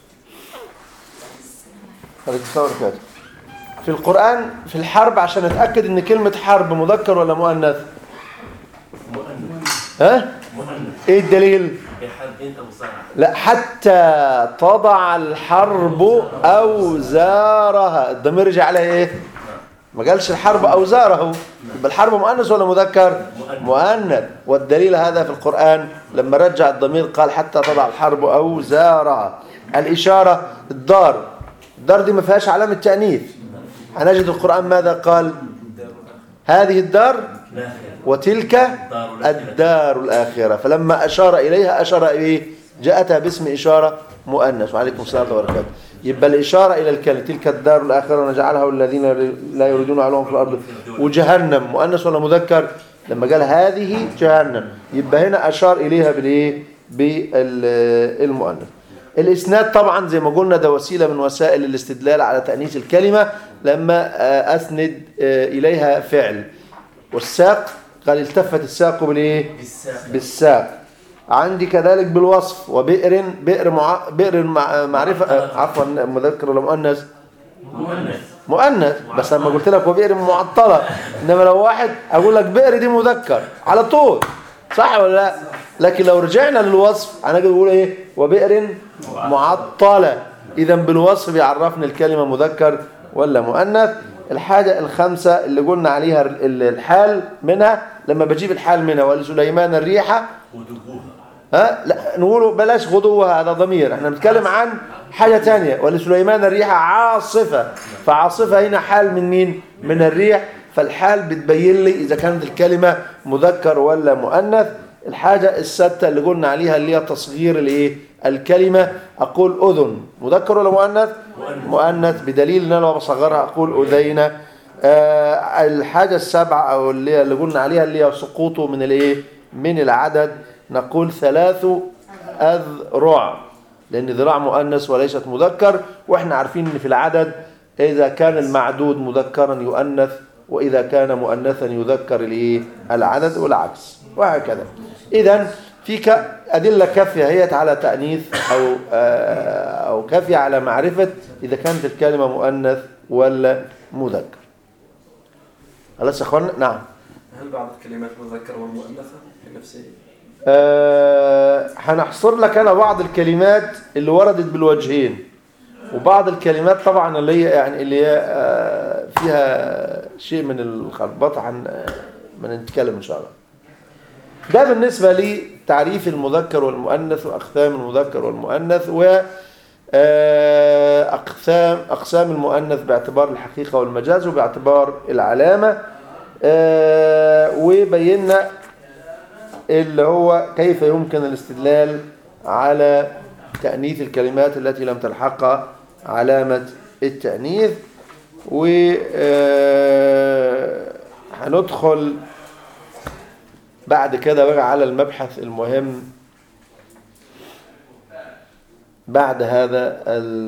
خليك تصور كده في القرآن في الحرب عشان أتأكد إن كلمة حرب مذكر ولا مؤنث مؤنث ها مؤنث إيه الدليل بحربين أو زرع لا حتى تضع الحرب أوزارها الضمير رجع عليها إيه ما قالش الحرب أوزاره يبقى الحرب مؤنث ولا مذكر مؤنث والدليل هذا في القرآن لما رجع الضمير قال حتى تضع الحرب أوزارها الإشارة الدار الدار دي ما فيهاش علامة تأنيث هنجد القرآن ماذا قال هذه الدار لا خير وتلك دار الآخرة. الدار الآخرة فلما أشار إليها أشار إليه جاءتها باسم إشارة مؤنث وعليكم السلام وبركاته يبقى الإشارة إلى الكلمة تلك الدار الآخرة ونجعلها الذين لا يريدون علوهم في الأرض وجهنم مؤنث ولا مذكر لما قال هذه جهنم يبقى هنا أشار إليها بالإيه بالمؤنث الإسناد طبعا زي ما قلنا ده وسيلة من وسائل الاستدلال على تأنيث الكلمة لما آه، أسند آه، إليها فعل والساق قال التفت الساق بالايه بالساق بالساق عندي كذلك بالوصف وبئر بئر مع... بئر مع... معرفه آه، عفوا مذكر ولا مؤنث مؤنث مؤنث بس لما قلت لك وبئر معطله انما لو واحد اقول لك بئر دي مذكر على طول صح ولا لا لكن لو رجعنا للوصف انا بقول ايه وبئر معطله اذا بالوصف بيعرفني الكلمه مذكر ولا مؤنث الحاجه الخامسه اللي قلنا عليها ال- الحال منها لما بجيب الحال منها ولسليمان الريحه ودبوها ها لا نقوله بلاش غدوها هذا ضمير احنا بنتكلم عن حاجة تانية ولسليمان الريح عاصفة فعاصفة هنا حال من مين من الريح فالحال بتبين لي اذا كانت الكلمة مذكر ولا مؤنث الحاجة الستة اللي قلنا عليها اللي هي تصغير الايه الكلمة اقول اذن مذكر ولا مؤنث مؤنث بدليل ان انا لو بصغرها اقول اذينة آه الحاجة السابعة او اللي هي اللي قلنا عليها اللي هي سقوطه من الايه من العدد نقول ثلاث أذرع لأن ذراع مؤنث وليست مذكر وإحنا عارفين أن في العدد إذا كان المعدود مذكرا يؤنث وإذا كان مؤنثا يذكر الإيه؟ العدد والعكس وهكذا إذا في ك- أدلة كافية هي على تأنيث أو آه، أو كافية على معرفة إذا كانت الكلمة مؤنث ولا مذكر خلاص يا أخوانا نعم هل بعض الكلمات مذكرة والمؤنثة في نفس آه، هنحصر لك انا بعض الكلمات اللي وردت بالوجهين وبعض الكلمات طبعا اللي هي يعني اللي هي آه، فيها شيء من الخربطه عن آه، ما نتكلم ان شاء الله ده بالنسبه لتعريف المذكر والمؤنث واقسام المذكر والمؤنث و آه، اقسام اقسام المؤنث باعتبار الحقيقه والمجاز وباعتبار العلامه آه، وبينا اللي هو كيف يمكن الاستدلال على تأنيث الكلمات التي لم تلحقها علامة التأنيث و آه، هندخل بعد كده بقى على المبحث المهم بعد هذا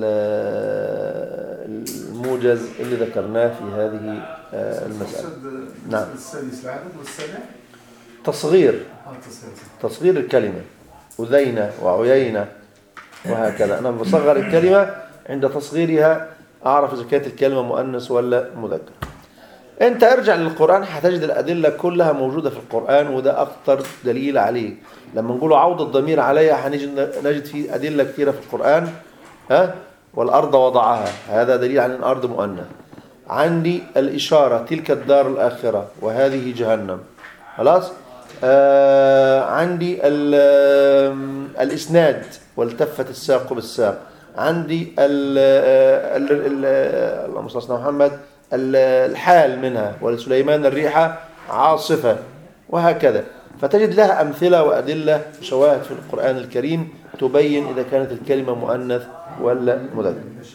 ال- الموجز اللي ذكرناه في هذه آه، المسألة الأستاذ- نعم. السادس العدد والسابع تصغير اه تصغير تصغير الكلمة أذينة وعيينة وهكذا أنا بصغر الكلمة عند تصغيرها أعرف إذا كانت الكلمة مؤنث ولا مذكر أنت ارجع للقرآن هتجد الأدلة كلها موجودة في القرآن وده أكتر دليل عليه لما نقول عود الضمير عليها هنجد نجد فيه أدلة كثيرة في القرآن ها والأرض وضعها هذا دليل على أن الأرض مؤنث عندي الإشارة تلك الدار الآخرة وهذه جهنم خلاص آه عندي ال- آم، الإسناد والتفت الساق بالساق عندي ال ال ال اللهم صل على محمد ال- الحال منها ولسليمان الريحة عاصفة وهكذا فتجد لها أمثلة وأدلة شواهد في القرآن الكريم تبين إذا كانت الكلمة مؤنث ولا مذكر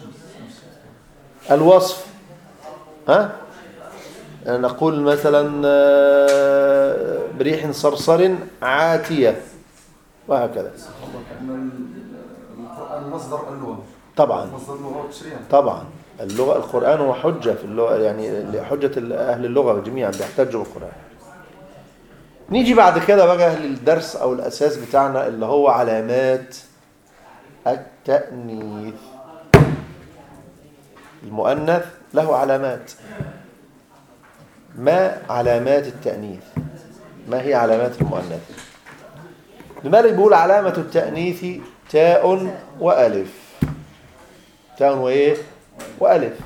الوصف ها نقول مثلا آه، بريح صرصر عاتية وهكذا أما المصدر اللغة طبعا مصدر اللغة والتشريع طبعا اللغة القرآن هو حجة في اللغة يعني حجة أهل اللغة جميعا بيحتجوا بالقرآن نيجي بعد كده بقى للدرس أو الأساس بتاعنا اللي هو علامات التأنيث المؤنث له علامات ما علامات التأنيث ما هي علامات المؤنث لماذا بيقول علامة التأنيث تاء وألف تاء وإيه وألف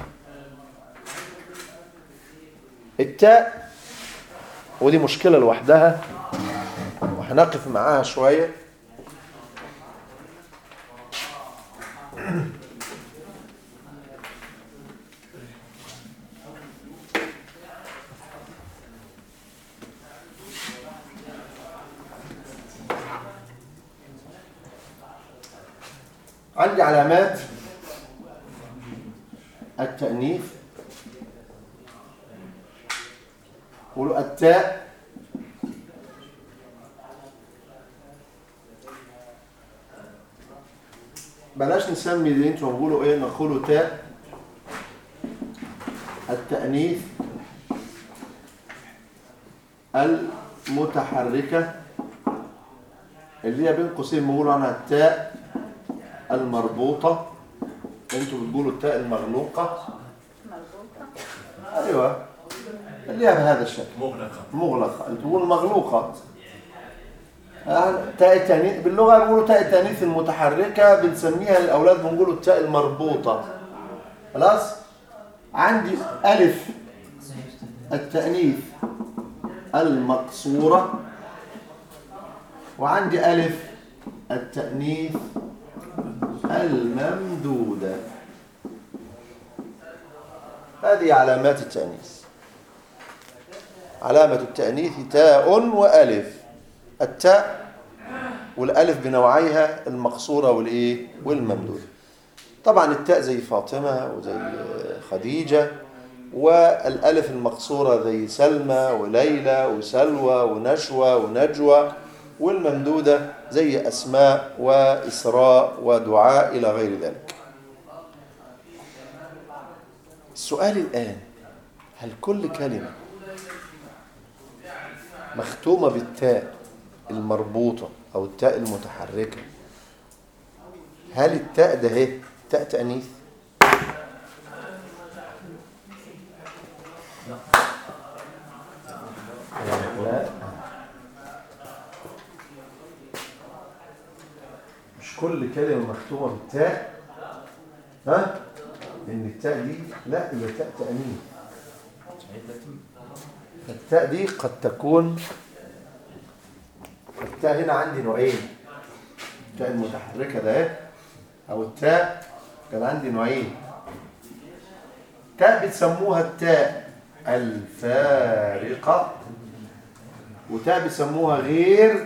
التاء ودي مشكلة لوحدها وهنقف معاها شوية عندي علامات التأنيث قولوا التاء بلاش نسمي اللي انتوا بنقولوا ايه نقولوا تاء التأنيث المتحركة اللي هي بين قوسين بنقولوا عنها التاء المربوطة انتوا بتقولوا التاء المغلوقة ايوه اللي هي بهذا الشكل مغلقة مغلقة انتوا بتقولوا مغلوقة آه، تاء التانيث باللغة بيقولوا تاء التانيث المتحركة بنسميها للأولاد بنقولوا التاء المربوطة خلاص عندي ألف التأنيث المقصورة وعندي ألف التأنيث الممدودة هذه علامات التأنيث علامة التأنيث تاء وألف التاء والألف بنوعيها المقصورة والإيه والممدودة طبعا التاء زي فاطمة وزي خديجة والألف المقصورة زي سلمى وليلى وسلوى ونشوى ونجوى والممدودة زي أسماء وإسراء ودعاء إلى غير ذلك السؤال الآن هل كل كلمة مختومة بالتاء المربوطة أو التاء المتحركة هل التاء ده هي تاء تأنيث؟ لا مش كل كلمة مختومة بالتاء ها؟ إن التاء دي لا هي تاء تأنيث التاء دي قد تكون التاء هنا عندي نوعين التاء المتحركة ده اهي، أو التاء كان عندي نوعين تاء بتسموها التاء الفارقة وتاء بيسموها غير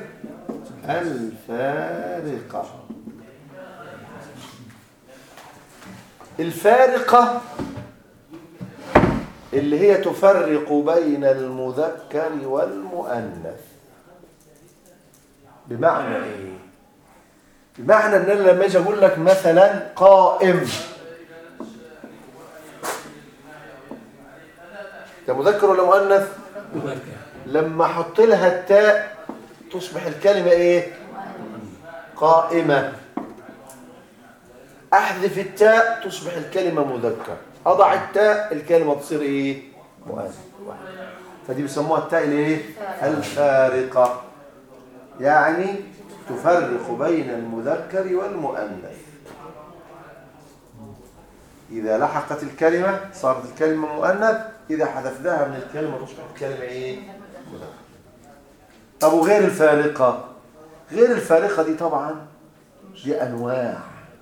الفارقة الفارقة اللي هي تفرق بين المذكر والمؤنث بمعنى ايه بمعنى ان انا لما اجي اقول لك مثلا قائم ده مذكر ولا مؤنث لما احط لها التاء تصبح الكلمه ايه قائمه احذف التاء تصبح الكلمه مذكر اضع التاء الكلمه تصير ايه مؤنث فدي بيسموها التاء الايه الفارقه يعني تفرق بين المذكر والمؤنث إذا لحقت الكلمة صارت الكلمة مؤنث إذا حذفناها من الكلمة تصبح الكلمة إيه؟ مذكر طب وغير الفارقة غير الفارقة دي طبعا دي أنواع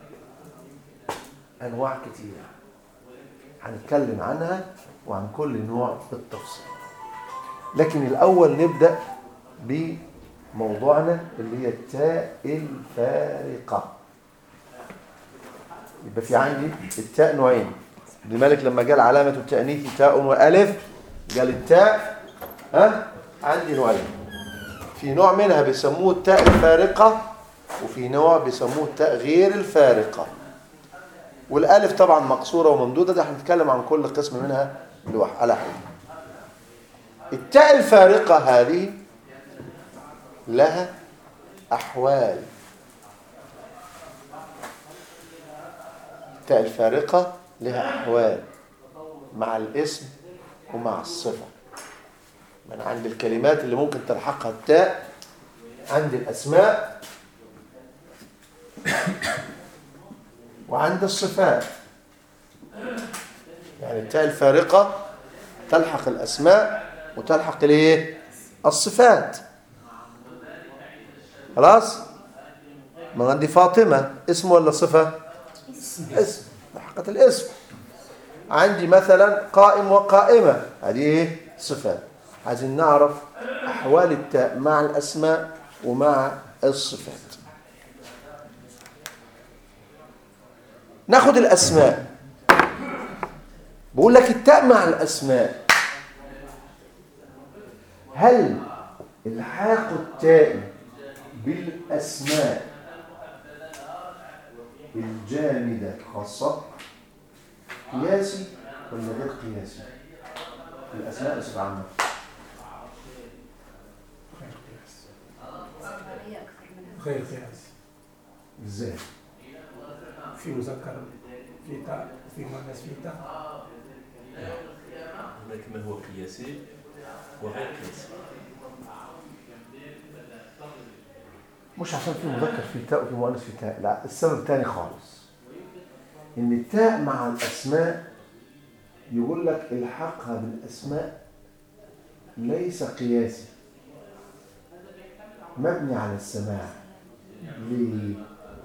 أنواع كتيرة هنتكلم عنها وعن كل نوع بالتفصيل لكن الأول نبدأ بموضوعنا اللي هي التاء الفارقة يبقى في عندي التاء نوعين ابن مالك لما قال علامة التأنيث تاء وألف قال التاء ها عندي نوعين في نوع منها بيسموه التاء الفارقة وفي نوع بيسموه التاء غير الفارقة والالف طبعا مقصورة وممدودة ده هنتكلم عن كل قسم منها لوحده على حد التاء الفارقة هذه لها أحوال التاء الفارقة لها أحوال مع الاسم ومع الصفة من عند الكلمات اللي ممكن تلحقها التاء عند الأسماء وعند الصفات يعني التاء الفارقة تلحق الأسماء وتلحق الايه الصفات خلاص ما عندي فاطمة اسم ولا صفة اسم لحقت الاسم عندي مثلا قائم وقائمة هذه ايه صفات عايزين نعرف أحوال التاء مع الأسماء ومع الصفات ناخد الأسماء بقول لك التاء مع الأسماء هل الحاق التاء بالأسماء الجامدة خاصة قياسي ولا غير قياسي الأسماء بصفة عامة استمرارية أكثر منها غير قياس ازاي في مذكر في تاء في مؤنث في تاء هناك ما هو قياسي وغير قياسي مش عشان في مذكر في تاء وفي مؤنث في تاء لا السبب تاني خالص ان التاء مع الاسماء يقول لك الحقها بالاسماء ليس قياسي مبني على السماع ليه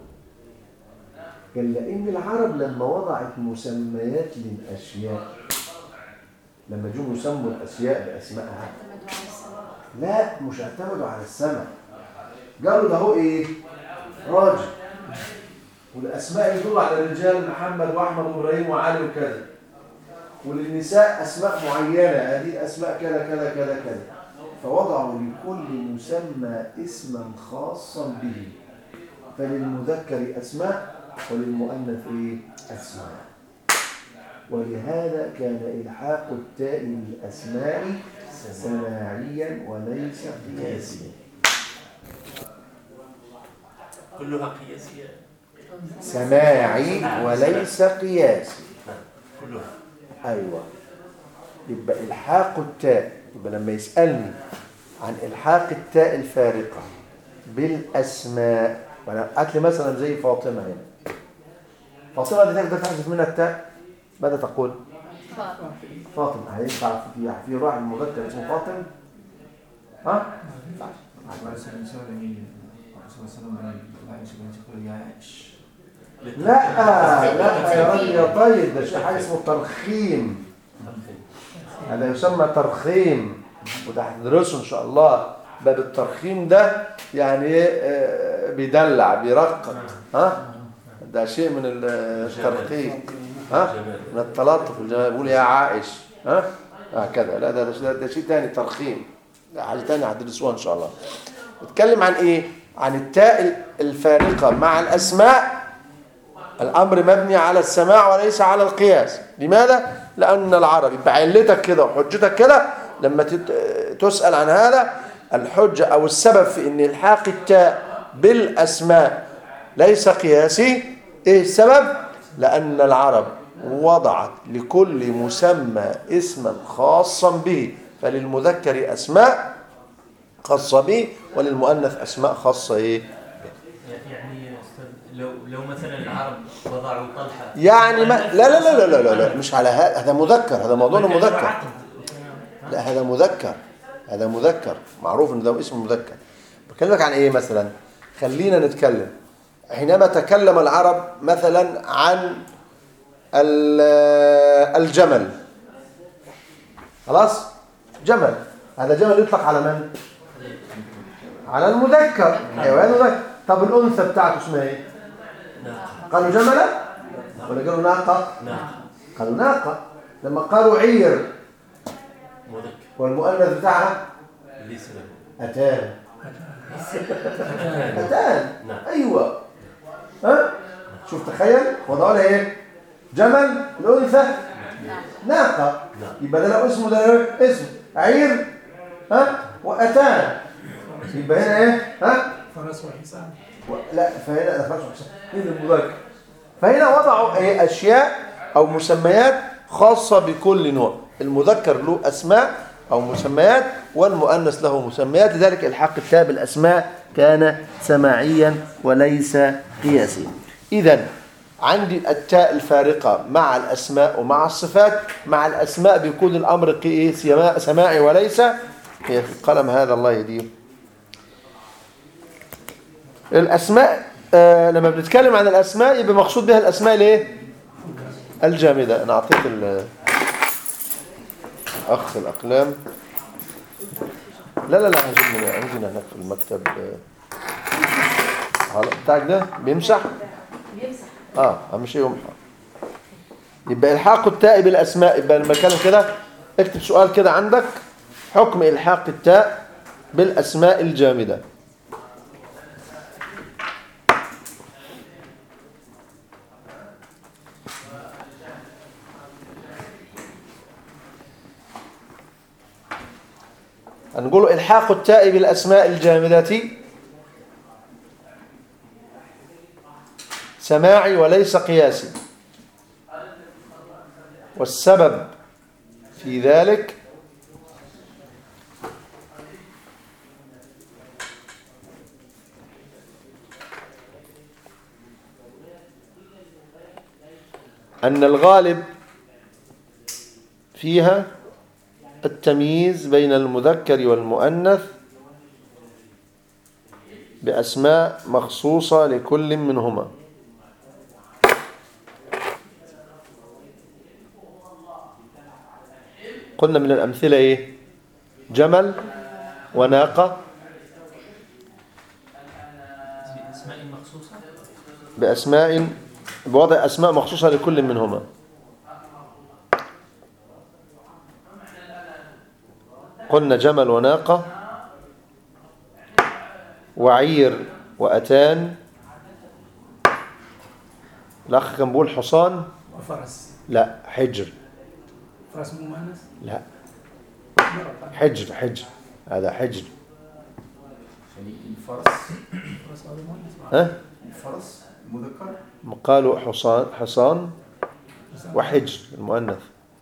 قال لان العرب لما وضعت مسميات للاشياء لما جم يسموا الاشياء باسمائها اعتمدوا على السماء لا مش اعتمدوا على السمع قالوا ده هو ايه راجل والاسماء يدل على الرجال محمد واحمد وابراهيم وعلي وكذا وللنساء اسماء معينه هذه الاسماء كذا كذا كذا كذا فوضعوا لكل مسمى اسما خاصا به فللمذكر اسماء وللمؤنث ايه اسماء ولهذا كان الحاق التاء بالاسماء سماعيا وليس قياسيا كلها قياسية سماعي وليس قياسي كلها ايوه يبقى الحاق التاء يبقى لما يسالني عن الحاق التاء الفارقه بالاسماء وانا هات لي مثلا زي فاطمه هنا فاطمه دي تقدر تحذف منها التاء ماذا تقول فاطمة فاطمه هينفع في في واحد مذكر اسمه فاطم ها لا لا يا راجل يا طيب ده شيء حاجه اسمه ترخيم هذا يسمى ترخيم وده هندرسه ان شاء الله باب الترخيم ده يعني ايه آه، بيدلع بيرقق ها ده شيء من الترقيق ها من التلطف والجمال بيقول يا عائش ها هكذا لا ده ده, ده شيء تاني ترخيم ده حاجه تانية هتدرسوها ان شاء الله بتكلم عن ايه عن التاء الفارقه مع الاسماء الأمر مبني على السماع وليس على القياس لماذا؟ لأن العرب يبقى علتك كده وحجتك كده لما تت- تسأل عن هذا الحجة أو السبب في أن الحاق التاء بالأسماء ليس قياسي إيه السبب؟ لأن العرب وضعت لكل مسمى اسما خاصا به فللمذكر أسماء خاصة به وللمؤنث أسماء خاصة إيه؟ يعني يا أستاذ لو لو مثلا العرب وضعوا طلحة يعني ما لا لا لا لا لا, لا مش على هذا هذا مذكر هذا موضوع وكان مذكر عقد. لا هذا مذكر هذا مذكر معروف ان ده اسم مذكر بكلمك عن ايه مثلا خلينا نتكلم حينما تكلم العرب مثلا عن ال- الجمل خلاص جمل هذا جمل يطلق على من على المذكر ايوه المذكر طب الانثى بتاعته اسمها ايه ناقة قالوا جملا ولا قالوا ناقه ناقة قالوا ناقه لما قالوا عير مذكر والمؤنث بتاعها ليس له أتان أتان نعم. أيوة ها شوف تخيل وضعوا لها إيه جمل الأنثى نعم ناقة نعم. يبقى ده لو اسمه ده له اسم عير ها وأتان يبقى هنا إيه ها فرس وحصان و- لا فهنا ده فرش وحصان هنا المذكر فهنا وضعوا ايه اشياء او مسميات خاصه بكل نوع المذكر له اسماء او مسميات والمؤنث له مسميات لذلك الحاق التاء بالاسماء كان سماعيا وليس قياسيا اذا عندي التاء الفارقه مع الاسماء ومع الصفات مع الاسماء بيكون الامر قي- إيه؟ سما- سماعي وليس هي في القلم هذا الله يهديه الأسماء آه لما بنتكلم عن الأسماء يبقى مقصود بها الأسماء الايه الجامدة أنا أعطيت ال- أخ الأقلام لا لا لا هجيب من عندنا هناك في المكتب آه، بتاعك ده بيمسح بيمسح اه اهم شيء يمحى يبقى الحاق التاء بالاسماء يبقى لما اتكلم كده اكتب سؤال كده عندك حكم الحاق التاء بالاسماء الجامده هنقول الحاق التاء بالاسماء الجامده سماعي وليس قياسي والسبب في ذلك أن الغالب فيها التمييز بين المذكر والمؤنث بأسماء مخصوصة لكل منهما قلنا من الأمثلة إيه جمل وناقة اسماء مخصوصة بأسماء بوضع أسماء مخصوصة لكل منهما قلنا جمل وناقة وعير وأتان الأخ كان بيقول حصان وفرس لا حجر فرس مؤنث لا مرة حجر حجر هذا حجر يعني الفرس فرس هذا مؤنث ها الفرس المذكر قالوا حصان حصان وحجر المؤنث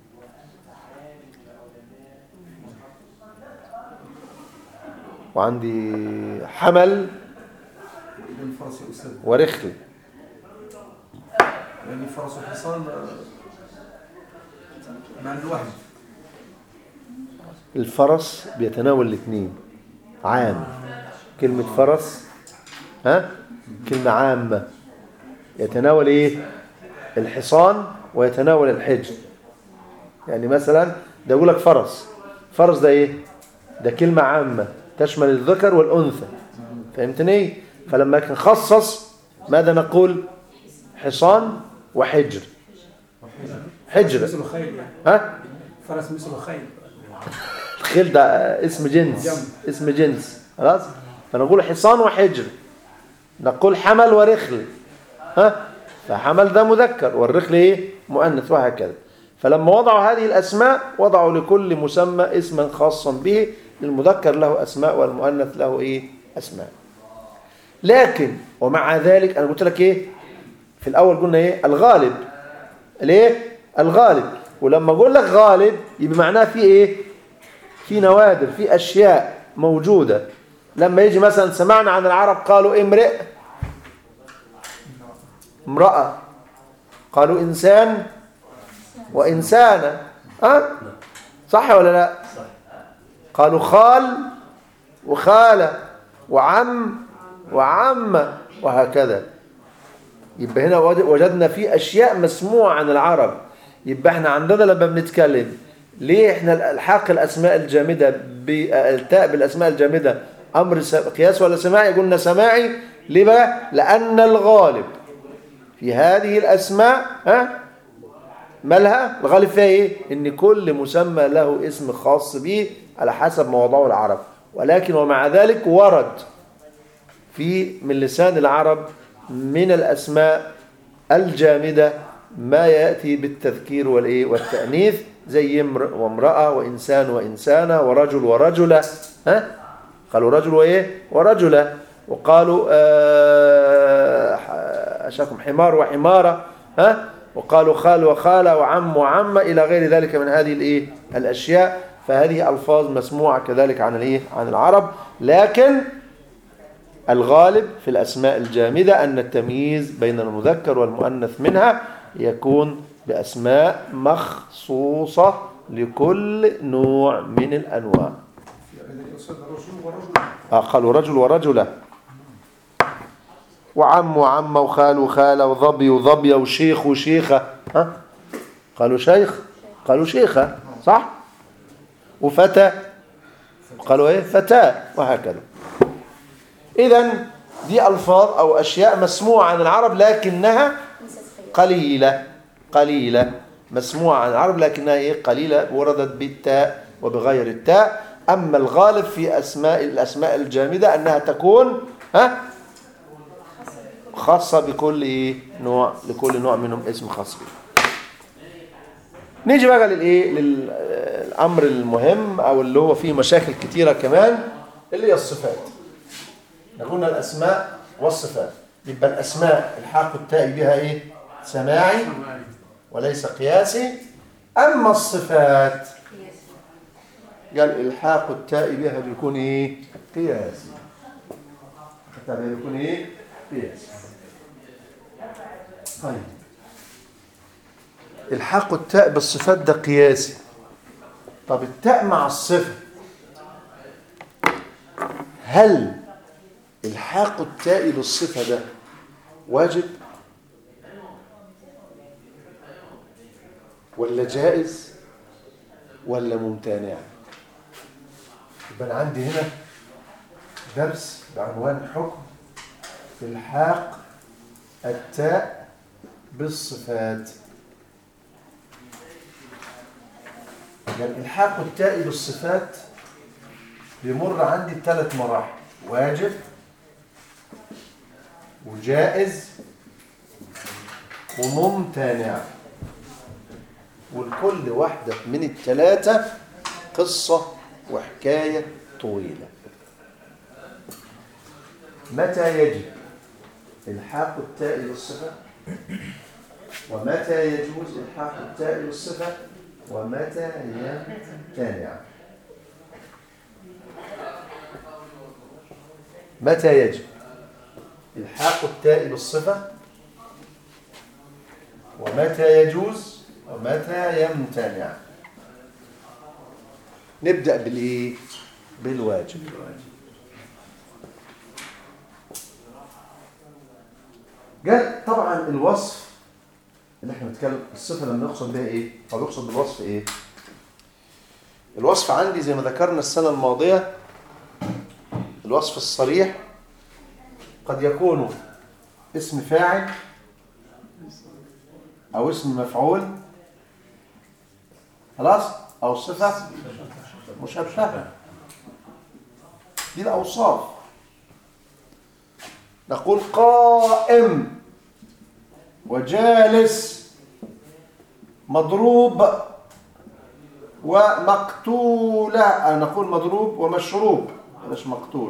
وعندي حمل إذا الفرس يا أستاذ ورخل يعني الفرس والحصان آه، معنى الواحد الفرس بيتناول الاثنين عام كلمة فرس ها كلمة عامة يتناول ايه الحصان ويتناول الحجر يعني مثلا ده يقول لك فرس فرس ده ايه ده كلمة عامة تشمل الذكر والأنثى فهمتني فلما نخصص ماذا نقول حصان وحجر حجر مثل خيل يعني ها فرس مثل خيل الخيل ده اسم جنس جمع. اسم جنس خلاص فنقول حصان وحجر نقول حمل ورخل ها فحمل ده مذكر والرخل ايه مؤنث وهكذا فلما وضعوا هذه الاسماء وضعوا لكل مسمى اسما خاصا به المذكر له اسماء والمؤنث له ايه اسماء لكن ومع ذلك انا قلت لك ايه في الاول قلنا ايه الغالب ليه الغالب ولما اقول لك غالب يبقى معناه في ايه في نوادر في أشياء موجودة لما يجي مثلا سمعنا عن العرب قالوا امرئ امرأة قالوا إنسان وإنسانة أه؟ صح ولا لا قالوا خال وخالة وعم وعمة وهكذا يبقى هنا وجد- وجدنا في أشياء مسموعة عن العرب يبقى احنا عندنا لما بنتكلم ليه احنا الحاق الأسماء الجامدة بالتاء بالأسماء الجامدة أمر س- قياس ولا سماعي قلنا سماعي ليه بقى لأن الغالب في هذه الأسماء ها مالها الغالب فيها ايه ان كل مسمى له اسم خاص به على حسب ما وضعه العرب ولكن ومع ذلك ورد في من لسان العرب من الأسماء الجامدة ما يأتي بالتذكير والإيه والتأنيث زي امرئ وامرأة وإنسان وإنسانة ورجل ورجلة ها قالوا رجل وإيه ورجلة وقالوا آه، أشاكم حمار وحمارة ها وقالوا خال وخالة وعم وعمة إلى غير ذلك من هذه الإيه الأشياء فهذه ألفاظ مسموعة كذلك عن الإيه عن العرب لكن الغالب في الأسماء الجامدة أن التمييز بين المذكر والمؤنث منها يكون بأسماء مخصوصة لكل نوع من الأنواع يعني يصير رجل ورجل آه، قالوا رجل ورجلة وعم وعمة وخال وخالة وظبي وظبية وشيخ وشيخة ها؟ قالوا شيخ قالوا شيخة صح وفتى قالوا ايه فتاة وهكذا اذا دي الفاظ او اشياء مسموعة عن العرب لكنها قليلة قليلة مسموعة عن العرب لكنها ايه قليلة وردت بالتاء وبغير التاء اما الغالب في اسماء الاسماء الجامدة انها تكون ها خاصة بكل ايه نوع لكل نوع منهم اسم خاص به نيجي بقى للايه للامر المهم او اللي هو فيه مشاكل كتيرة كمان اللي هي الصفات قلنا الاسماء والصفات يبقى الاسماء الحاق التاء بها ايه سماعي وليس قياسي اما الصفات قال الحاق التاء بها بيكون ايه قياسي التاء بها بيكون ايه قياسي طيب الحاق التاء بالصفات ده قياسي طب التاء مع الصفة هل الحاق التاء بالصفة ده واجب ولا جائز ولا ممتنع يبقى أنا عندي هنا درس بعنوان حكم في الحاق التاء بالصفات يعني الحاق التاء بالصفات بيمر عندي بثلاث مراحل واجب وجائز وممتنع ولكل واحدة من الثلاثة قصة وحكاية طويلة متى يجب الحاق التاء بالصفة ومتى يجوز الحاق التاء بالصفة ومتى يمتنع متى يجب الحاق التاء بالصفة ومتى يجوز ومتى يمتنع نبدأ بالإيه بالواجب قال طبعا الوصف اللي احنا بنتكلم الصفة لما نقصد بها ايه او يقصد بالوصف ايه الوصف عندي زي ما ذكرنا السنة الماضية الوصف الصريح قد يكون اسم فاعل او اسم مفعول خلاص او صفة مشبهة دي الاوصاف نقول قائم وجالس مضروب ومقتولة نقول مضروب ومشروب مش مقتول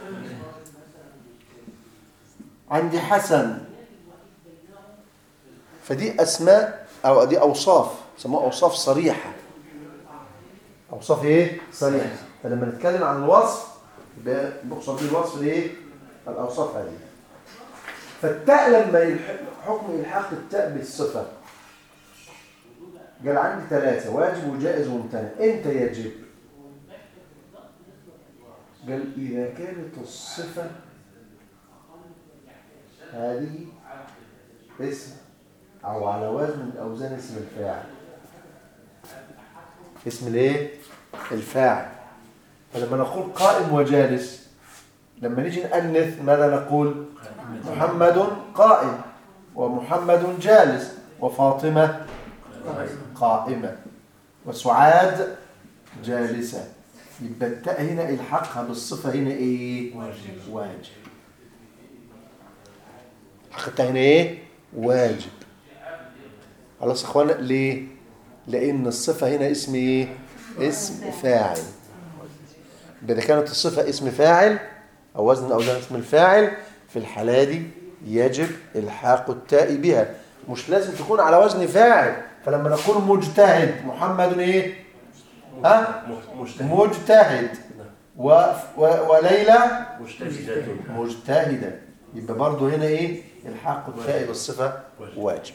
عندي حسن فدي أسماء أو دي أوصاف سموها أوصاف صريحة أوصاف إيه؟ صريحة فلما نتكلم عن الوصف يبقى بقصد بيه الوصف لإيه؟ الأوصاف هذه فالتاء لما يلحق حكم إلحاق التاء بالصفة قال عندي ثلاثة واجب وجائز وممتنع امتى يجب قال إذا كانت الصفة هذه اسم أو على وزن من أوزان اسم الفاعل اسم الايه الفاعل فلما نقول قائم وجالس لما نيجي نأنث ماذا نقول محمد قائم ومحمد جالس وفاطمة قائمة وسعاد جالسة يبقى التاء هنا الحقها بالصفة هنا ايه واجب واجب حق التاء هنا ايه واجب خلاص يا اخوانا ليه لان الصفة هنا اسم ايه اسم فاعل يبقى اذا كانت الصفة اسم فاعل او وزن او ده اسم الفاعل في الحالة دي يجب الحاق التاء بها مش لازم تكون على وزن فاعل فلما نقول مجتهد محمد ايه ها م- مجتهد مجتهد نعم. و... و... وليلى مجتهدة مجتهدا يبقى برضه هنا ايه الحاق التاء بالصفه واجب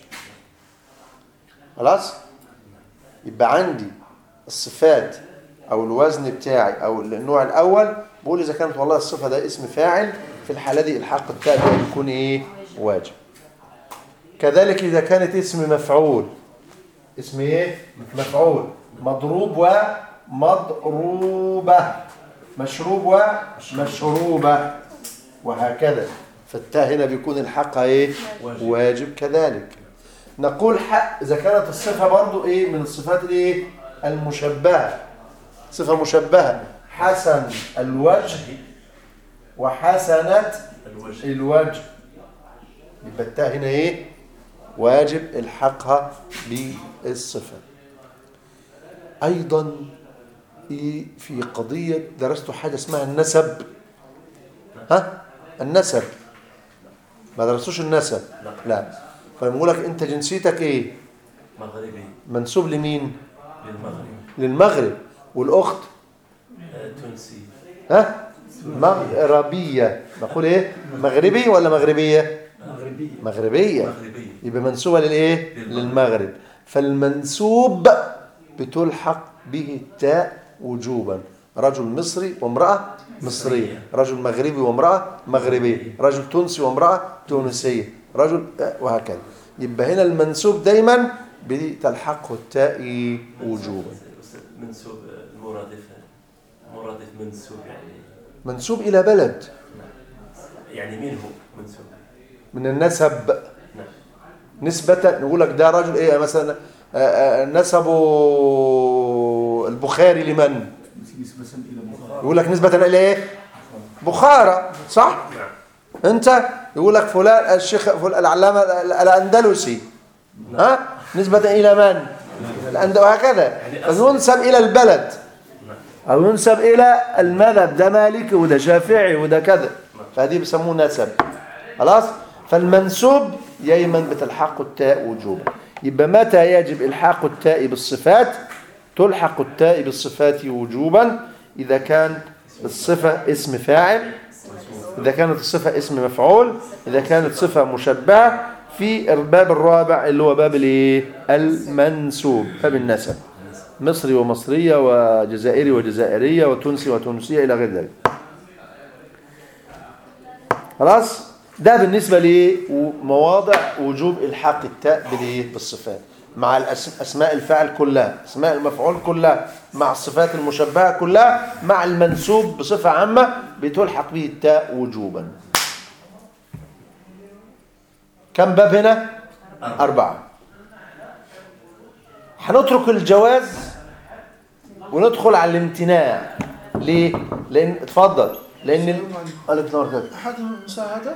خلاص يبقى عندي الصفات او الوزن بتاعي او النوع الاول بقول اذا كانت والله الصفه ده اسم فاعل في الحاله دي الحاق التاء ده يكون ايه واجب كذلك اذا كانت اسم مفعول اسم ايه مفعول مضروب ومضروبه مشروب ومشروبه وهكذا فالتاء هنا بيكون الحق ايه واجب. واجب كذلك نقول حق اذا كانت الصفه برضو ايه من الصفات الايه المشبهه صفه مشبهه حسن الوجه وحسنت الوجه الوجه يبقى التاء هنا ايه واجب الحقها بالصفه ايضا إيه في قضيه درست حاجه اسمها النسب ها النسب ما درستوش النسب لا لا فلما لك انت جنسيتك ايه مغربي منسوب لمين للمغرب للمغرب والاخت آه، تونسي ها مغربيه نقول ايه مغربي ولا مغربيه مغربية مغربيه مغربي يبقى منسوبة للإيه؟ للمغرب. للمغرب فالمنسوب بتلحق به التاء وجوبا رجل مصري وامرأة مصرية رجل مغربي وامرأة مغربية رجل تونسي وامرأة تونسية رجل وهكذا يبقى هنا المنسوب دايما بتلحقه التاء وجوبا أستاذ، منسوب آه، المرادف مرادف منسوب يعني منسوب إلى بلد يعني مين هو منسوب من النسب نعم نسبة نقول لك ده رجل ايه مثلا آه، آه، نسبه البخاري لمن نسبة إلى بخارى يقول لك نسبة إلى ايه بخارى صح نعم انت يقول لك فلان الشيخ فلان العلامة الأندلسي ها نسبة إلى من الأند وهكذا فينسب إلى البلد أو ينسب إلى المذهب ده مالكي وده شافعي وده كذا فهذه بيسموه نسب خلاص فالمنسوب دايما بتلحق التاء وجوبا يبقى متى يجب إلحاق التاء بالصفات تلحق التاء بالصفات وجوبا إذا كان الصفة اسم فاعل إذا كانت الصفة اسم مفعول إذا كانت صفة مشبهة في الباب الرابع اللي هو باب الايه المنسوب باب النسب مصري ومصرية وجزائري وجزائرية وتونسي وتونسية إلى غير ذلك خلاص ده بالنسبة لمواضع وجوب إلحاق التاء بالإيه؟ بالصفات مع الأس- أسماء الفاعل كلها أسماء المفعول كلها مع الصفات المشبهة كلها مع المنسوب بصفة عامة بتلحق به التاء وجوبا كم باب هنا؟ أربعة هنترك الجواز وندخل على الامتناع ليه؟ لأن اتفضل لأن ال... عليك نور كده أحد مساعدة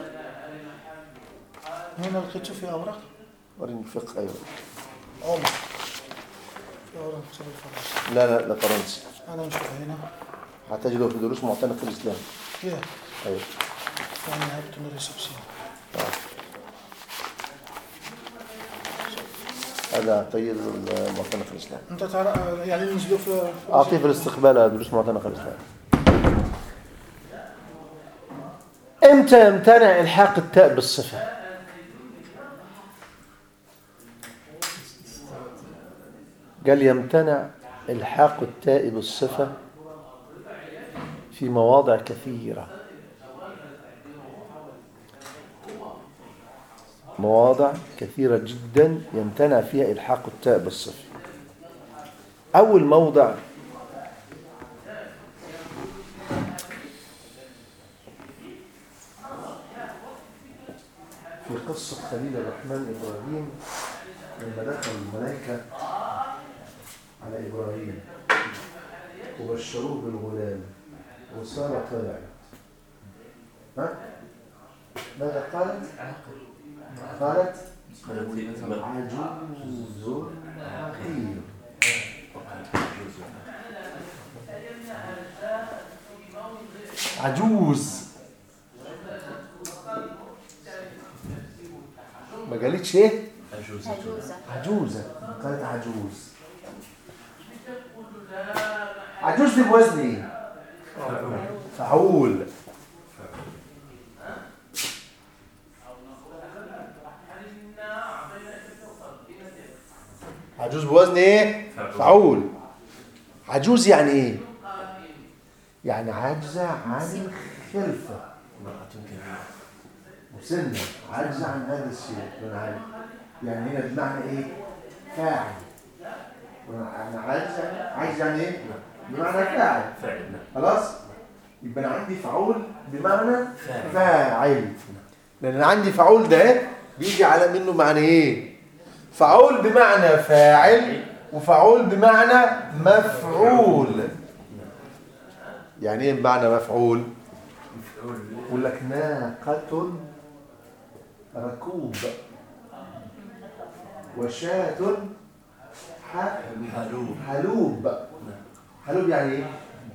هنا لقيته في أوراق وريني الفقه أيوه عمر في أوراق كتاب الفرنسي لا لا لا فرنسي أنا نشوف هنا هتجده في دروس معتنق الإسلام كده أيوه يعني هبت من الريسبسيون هذا تجد المعتنق الإسلام أنت تعرف يعني نزلوا في أعطيه في الاستقبال دروس معتنق الإسلام امتى يمتنع الحاق التاء بالصفة قال يمتنع الحاق التاء بالصفة في مواضع كثيرة مواضع كثيرة جدا يمتنع فيها الحاق التاء بالصفة أول موضع في قصة خليل الرحمن إبراهيم لما دخل الملائكة على إبراهيم وبشروه بالغلام وسارة طلعت ها ماذا قالت؟ قالت عجوز عقيم عجوز ما قالتش ايه؟ عجوز عجوزة عجوزة قالت عجوز عجوز دي بوزن ايه؟ فعول عجوز بوزن ايه؟ فعول عجوز يعني ايه؟ يعني عاجزة عن الخلفة امرأة كبيرة مسنة عاجزة عن هذا الشيء من عارف يعني هنا بمعنى ايه؟ فاعل انا عاجز يعني عاجز يعني ايه؟ بمعنى فاعل فاعل نعم خلاص؟ يبقى انا عندي فعول بمعنى فاعل فاعل لان أنا عندي فعول ده بيجي على منه معنى ايه؟ فعول بمعنى فاعل وفعول بمعنى مفعول يعني ايه بمعنى مفعول؟ مفعول يقول لك ناقة ركوب وشاة ح- حلوب حلوب حلوب يعني ايه؟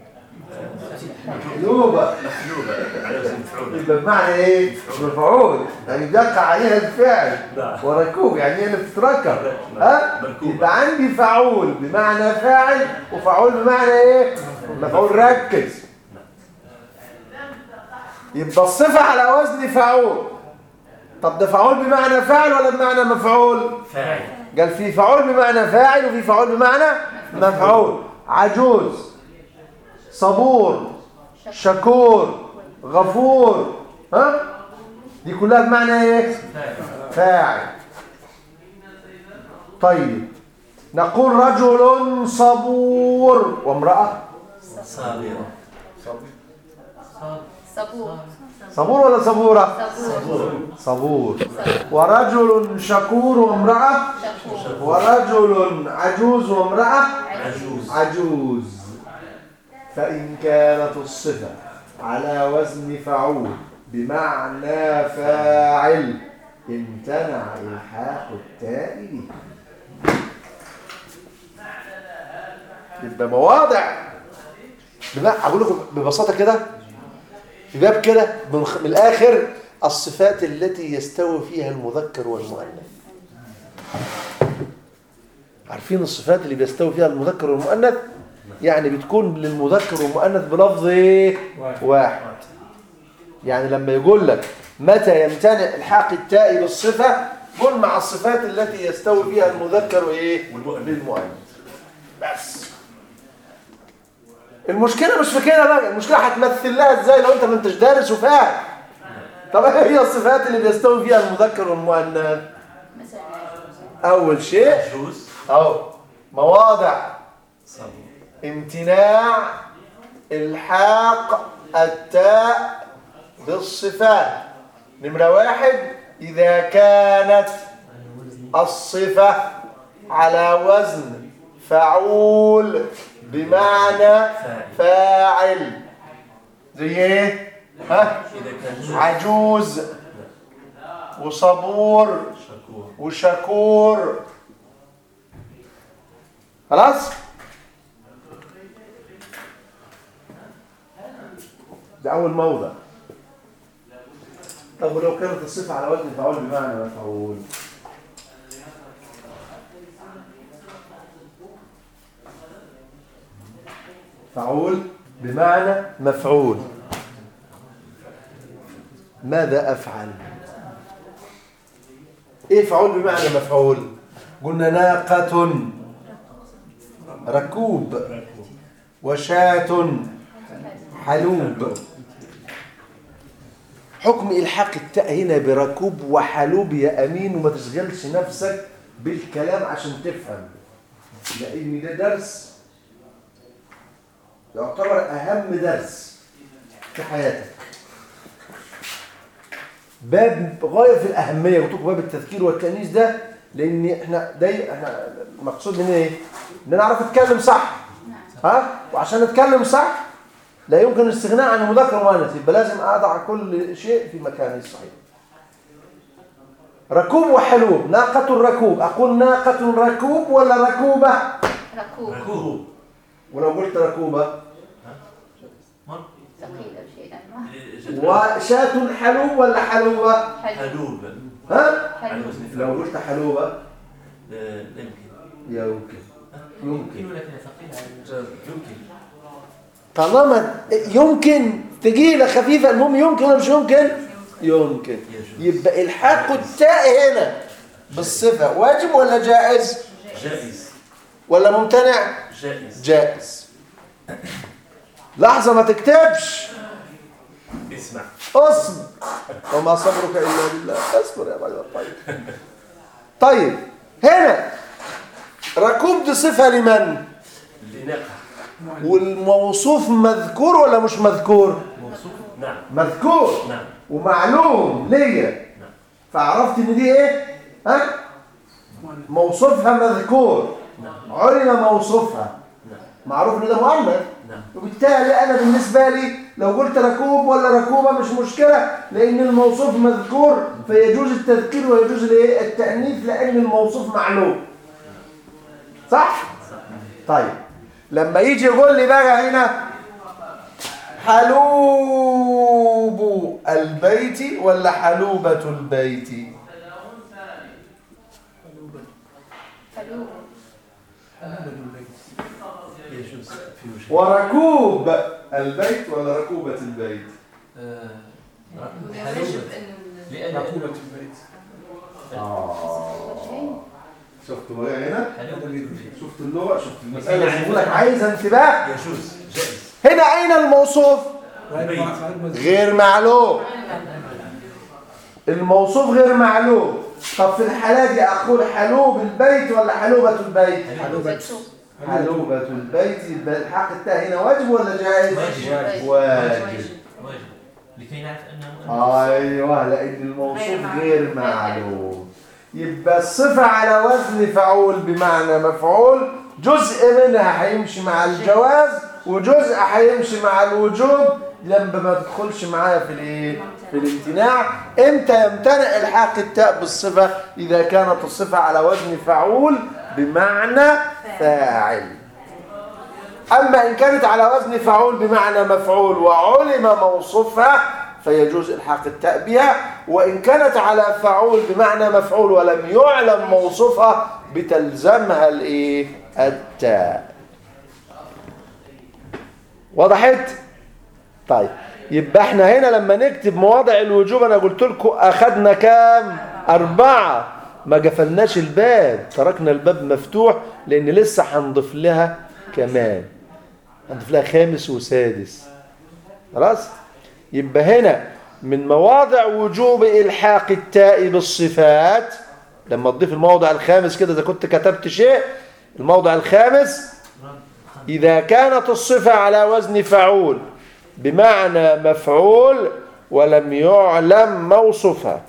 حلوبة مقلوبة على وزن مفعول يبقى بمعنى ايه؟ مفعول يعني يقع عليها الفعل نعم وركوب يعني هي اللي بتتركب نعم. ها؟ مركوبة. يبقى عندي فعول بمعنى فاعل وفعول بمعنى ايه؟ مفعول ركز يبقى الصفة على وزن فعول طب ده فعول بمعنى فاعل ولا بمعنى مفعول؟ فاعل قال في فعول بمعنى فاعل وفي فعول بمعنى مفعول عجوز صبور شكور غفور ها دي كلها بمعنى ايه فاعل طيب نقول رجل صبور وامرأة صابرة صبور صبور ولا صبورة صبور صبور ورجل شكور وامرأة شكور ورجل عجوز وامرأة عجوز عجوز فإن كانت الصفة على وزن فعول بمعنى فاعل امتنع إلحاق التاء به يبقى مواضع بما أقول لكم ببساطة كده في باب كده من خ- من الآخر الصفات التي يستوي فيها المذكر والمؤنث عارفين الصفات اللي بيستوي فيها المذكر والمؤنث يعني بتكون للمذكر والمؤنث بلفظ ايه واحد يعني لما يقول لك متى يمتنع الحاق التاء بالصفه قل مع الصفات التي يستوي فيها المذكر وايه والمؤنث. بالمؤنث بس المشكله مش في كده بقى المشكله هتمثل لها ازاي لو انت ما انتش دارس وفاهم طب ايه هي الصفات اللي بيستوي فيها المذكر والمؤنث مثلا اول شيء عجوز اهو مواضع صبور امتناع الحاق التاء بالصفات نمرة واحد إذا كانت الصفة على وزن فعول بمعنى فاعل زي ايه؟ ها؟ إذا كان عجوز وصبور شكور وشكور خلاص ده أول موضع طب ولو كانت الصفة على وزن فعول بمعنى مفعول فعول بمعنى مفعول ماذا أفعل؟ ايه فعول بمعنى مفعول قلنا ناقة ركوب وشاة حلوب حكم إلحاق التاء هنا بركوب وحلوب يا أمين وما تشغلش نفسك بالكلام عشان تفهم لأن ده درس يعتبر أهم درس في حياتك باب غايه في الاهميه وتوك باب التذكير والتانيث ده لان احنا ده احنا المقصود مننا ايه؟ ان انا اعرف اتكلم صح ها وعشان نتكلم صح لا يمكن الاستغناء عن المذكر والمؤنث يبقى لازم اضع كل شيء في مكانه الصحيح ركوب وحلوب ناقة ركوب أقول ناقة ركوب ولا ركوبة ركوب ركوب ولو قلت ركوبة ثقيلة شيئا ما وشاة حلوب ولا حلوبة حلو حلوب ها على حلو وزن لو فعل قلت حلوبة لا لا يمكن يمكن يمكن يمكن ولكن ثقيلة جاز يمكن طالما يمكن ثقيلة خفيفة المهم يمكن ولا مش يمكن يمكن يجوز يبقى الحاق التاء هنا بالصفة واجب ولا جائز جائز ولا ممتنع جائز جائز لحظة ما تكتبش اسمع اصبر وما صبرك إلا بالله اصبر يا رجل طيب طيب هنا ركوب دي صفة لمن لناقة والموصوف مذكور ولا مش مذكور موصوف نعم مذكور نعم ومعلوم ليا نعم. فعرفت ان دي ايه ها موصوفها مذكور نعم علم موصوفها نعم معروف ان ده مؤنث نعم وبالتالي انا بالنسبه لي لو قلت ركوب ولا ركوبه مش مشكله لان الموصوف مذكور فيجوز التذكير ويجوز الايه التانيث لان الموصوف معلوم صح طيب لما يجي يقول لي بقى هنا حلوب البيت ولا حلوبة البيت حلو يجوز في وجه وركوب البيت ولا ركوبة البيت آه، يجب حلوبة أن لأن ركوبة البيت وجهين شفتوا بقى هنا حلوبة شفتوا اللغة شفتوا المسألة بقول لك عايز انتباه يجوز جائز هنا أين الموصوف البيت. غير معلوم الموصوف غير معلوم طب في الحالة دي أقول حلوب البيت ولا حلوبة البيت حلوبة حلوبة البيت يبقى الحق التاء هنا واجب ولا جائز واجب. واجب واجب لكي نعرف أنه مؤنث. ايوه لان الموصوف غير معلوم. غير معلوم يبقى الصفة على وزن فعول بمعنى مفعول جزء منها هيمشي مع الجواز وجزء هيمشي مع الوجوب لما ما تدخلش معايا في الايه في الامتناع امتى يمتنع الحاق التاء بالصفة اذا كانت الصفة على وزن فعول بمعنى فاعل أما إن كانت على وزن فعول بمعنى مفعول وعلم موصوفها فيجوز إلحاق التاء بها وإن كانت على فعول بمعنى مفعول ولم يعلم موصوفها بتلزمها الإيه؟ التاء وضحت؟ طيب يبقى احنا هنا لما نكتب مواضع الوجوب انا قلت لكم اخدنا كام اربعة ما قفلناش الباب تركنا الباب مفتوح لان لسه هنضيف لها كمان هنضيف لها خامس وسادس خلاص يبقى هنا من مواضع وجوب الحاق التاء بالصفات لما تضيف الموضع الخامس كده اذا كنت كتبت شيء الموضع الخامس إذا كانت الصفة على وزن فعول بمعنى مفعول ولم يعلم موصوفها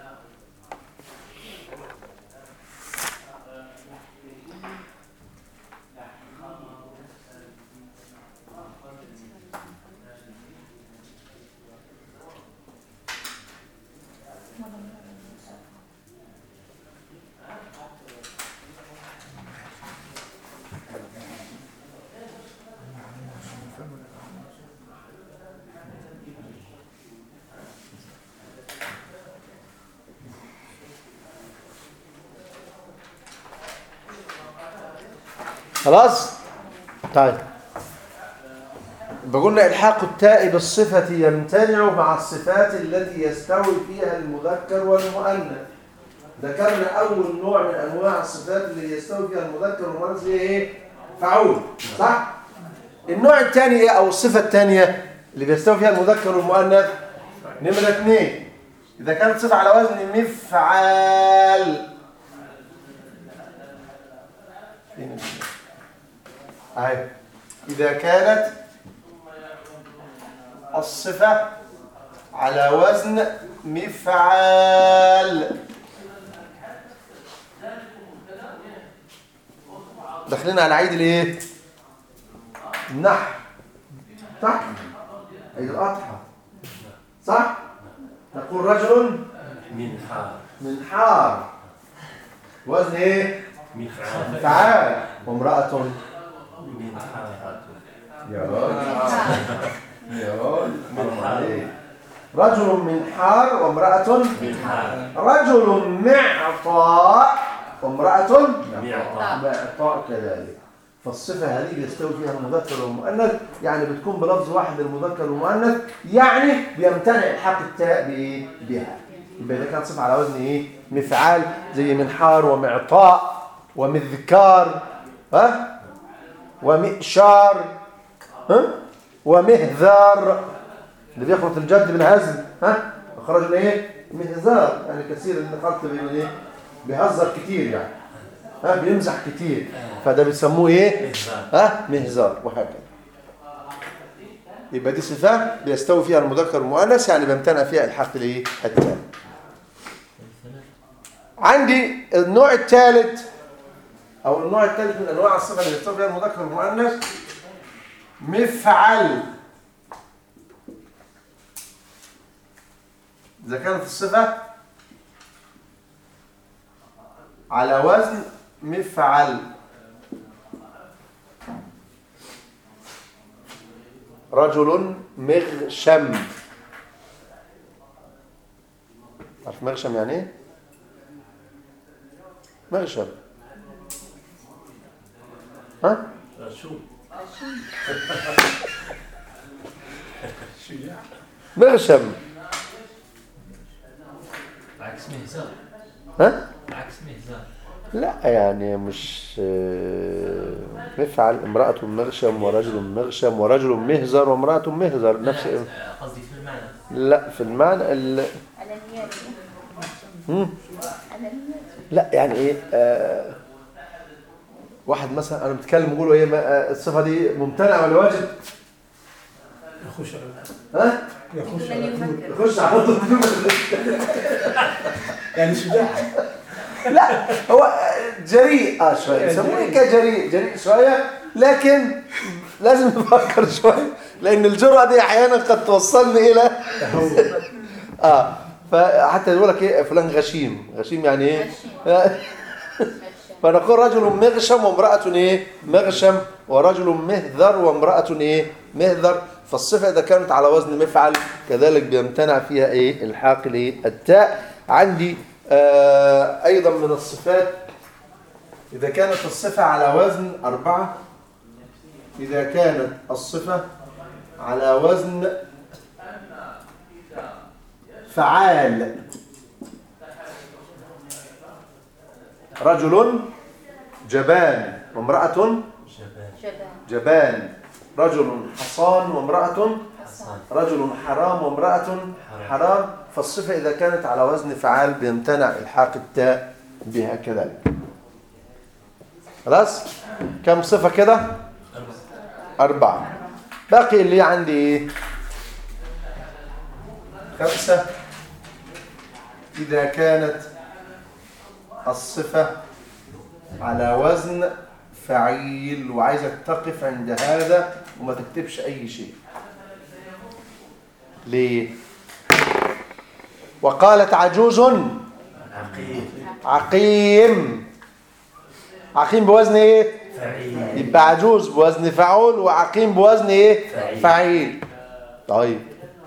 خلاص طيب بقولنا إلحاق التاء بالصفة يمتنع مع الصفات التي يستوي فيها المذكر والمؤنث ذكرنا أول نوع من أنواع الصفات اللي يستوي فيها المذكر والمؤنث هي إيه؟ فعول صح؟ النوع الثاني إيه أو الصفة الثانية اللي بيستوي فيها المذكر والمؤنث نمرة اثنين إذا كانت صفة على وزن مفعال فين ال- أهي إذا كانت الصفة على وزن مفعال داخلين على عيد الايه نح صح عيد الأضحى صح نقول رجل من حار منحار وزن ايه مفعال تعال وامرأة من حار يا راجل يا راجل حرام عليك. رجل منحار وامرأة من حار رجل معطاء وامرأة معطاء معطاء كذلك فالصفة هذه يستوي فيها المذكر والمؤنث يعني بتكون بلفظ واحد المذكر والمؤنث يعني بيمتنع الحاق التاء بإيه؟ بها يبقى إذا كانت صفة على وزن إيه؟ مفعال زي منحار ومعطاء ومذكار ها ومئشار ها ومهذار اللي بيخلط الجد بالهزل ها خرج من ايه مهزار يعني كثير اللي خلط بين ايه بيهزر كتير يعني ها بيمزح كتير فده بيسموه ايه مهزار ها مهزار وهكذا يبقى دي صفات بيستوي فيها المذكر والمؤنث يعني بيمتنع فيها الحق الايه التام عندي النوع الثالث او النوع الثالث من انواع الصفه اللي بيستوي فيها المذكر والمؤنث مفعل اذا كانت الصفه على وزن مفعل رجل مغشم عارف مغشم يعني ايه مغشم ها شو مغشم عكس مهزار ها عكس مهزار لا يعني مش آه، مفعل امرأة مغشم ورجل مغشم ورجل مهزر وامرأة مهزر نفس لا، قصدي في المعنى لا في المعنى ال... على نيات مم. على نيات لا يعني ايه آه واحد مثلا انا بتكلم بقول ايه ما- آه، الصفه دي ممتنعه ولا واجب يخش على ها يخش من على طول. يفكر يخش على طول يعني شجاع لا هو آه، جريء اه شويه يسموه كجريء جريء شويه لكن لازم نفكر شويه لان الجرأه دي احيانا قد توصلني الى اه فحتى يقول لك ايه فلان غشيم غشيم يعني ايه غشيم. فنقول رجل مغشم وامرأة ايه مغشم ورجل مهذر وامرأة ايه مهذر فالصفة إذا كانت على وزن مفعل كذلك بيمتنع فيها ايه الحاق الايه التاء عندي آه أيضا من الصفات إذا كانت الصفة على وزن أربعة إذا كانت الصفة على وزن فعال رجل جبان وامرأة جبان جبان جبان رجل حصان وامرأة حصان رجل حرام وامرأة حرام فالصفة إذا كانت على وزن فعال بيمتنع إلحاق التاء بها كذلك خلاص كم صفة كده أربعة باقي اللي عندي إيه خمسة إذا كانت الصفة على وزن فعيل وعايزك تقف عند هذا وما تكتبش أي شيء ليه وقالت عجوز عقيل عقيم عقيم بوزن ايه فعيل يبقى عجوز بوزن فعول وعقيم بوزن ايه فعيل. فعيل طيب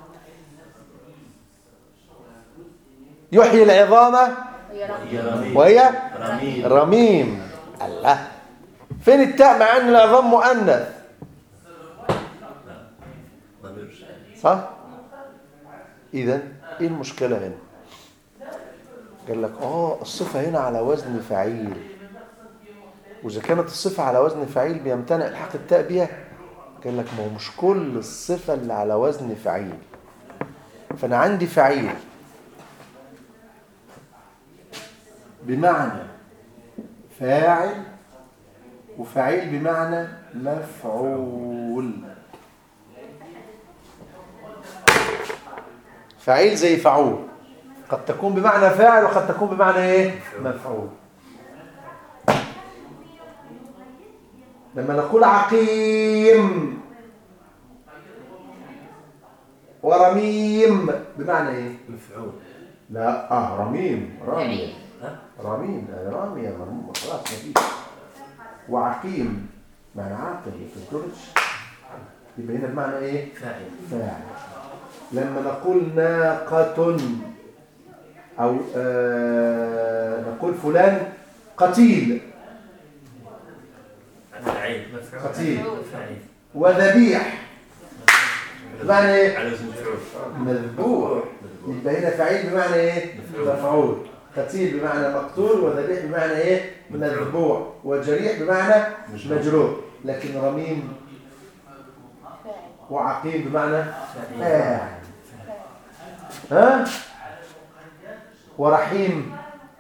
يحيي العظام وهي هي رميم رميل وهي رميل رميم الله فين التاء مع ان العظام مؤنث ضمير شاذ. صح اذا ايه المشكله هنا قال لك اه الصفه هنا على وزن فعيل واذا كانت الصفه على وزن فعيل بيمتنع الحاق التاء بها قال لك ما هو مش كل الصفه اللي على وزن فعيل فانا عندي فعيل بمعنى فاعل وفعيل بمعنى مفعول فعيل زي فعول قد تكون بمعنى فاعل وقد تكون بمعنى ايه مفعول لما نقول عقيم ورميم بمعنى ايه مفعول لا اه رميم رميم فعيل رميم آه، رامي مرموم خلاص مفيش وعقيم معنى عاقل ما تنكرش يبقى هنا بمعنى ايه فاعل فاعل لما نقول ناقة أو آه نقول فلان قتيل فاعل مفعول قتيل فاعل وذبيح بمعنى ايه على وزن مفعول مذبوح يبقى هنا فعيل بمعنى ايه مفعول قتيل بمعنى مقتول وذبيح بمعنى ايه مذبوح وجريح بمعنى مجروح لكن رميم فاعل وعقيم بمعنى فاعل ها ورحيم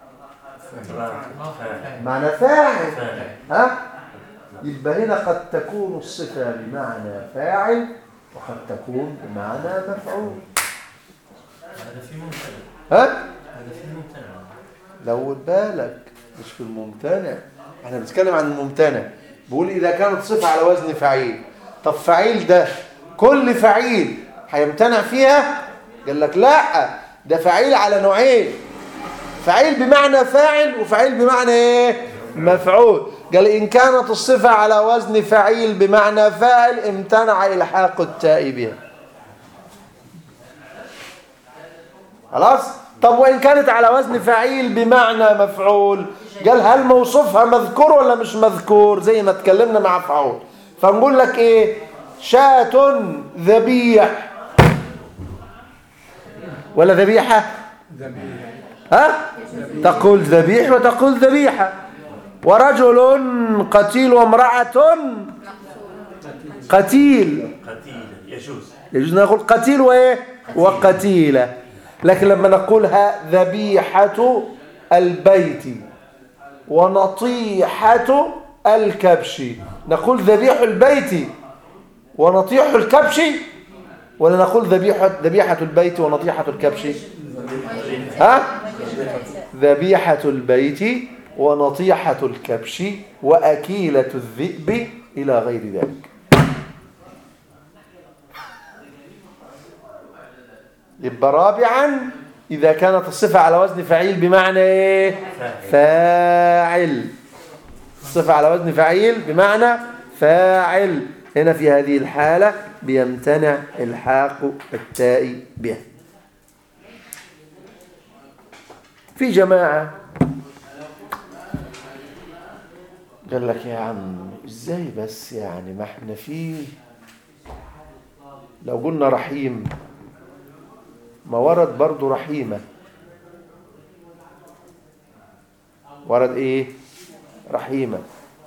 فاعل معنى فاعل فاعل ها يبقى هنا قد تكون الصفة بمعنى فاعل وقد تكون بمعنى مفعول هذا في ممتنع ها هذا في ممتنع لو بالك مش في الممتنع احنا بنتكلم عن الممتنع بيقول اذا كانت صفة على وزن فعيل طب فعيل ده كل فعيل هيمتنع فيها قال لك لا ده فعيل على نوعين فعيل بمعنى فاعل وفعيل بمعنى ايه مفعول قال ان كانت الصفة على وزن فعيل بمعنى فاعل امتنع الحاق التاء بها خلاص طب وإن كانت على وزن فعيل بمعنى مفعول قال هل موصوفها مذكور ولا مش مذكور زي ما اتكلمنا مع فعول فنقول لك ايه شاة ذبيح ولا ذبيحة ها تقول ذبيح وتقول ذبيحة ورجل قتيل وامرأة قتيل قتيل يجوز يجوز نقول قتيل وايه وقتيلة لكن لما نقولها ذبيحة البيت ونطيحة الكبش نقول ذبيح البيت ونطيح الكبش ولا نقول ذبيحة ذبيحة البيت ونطيحة الكبش ها ذبيحة البيت ونطيحة الكبش وأكيلة الذئب إلى غير ذلك يبقى رابعا إذا كانت الصفة على وزن فعيل بمعنى إيه؟ فاعل الصفة على وزن فعيل بمعنى فاعل هنا في هذه الحالة بيمتنع الحاق التاء بها في جماعة قال لك يا عم ازاي بس يعني ما احنا فيه لو قلنا رحيم ما ورد برضو رحيمة ورد ايه رحيمة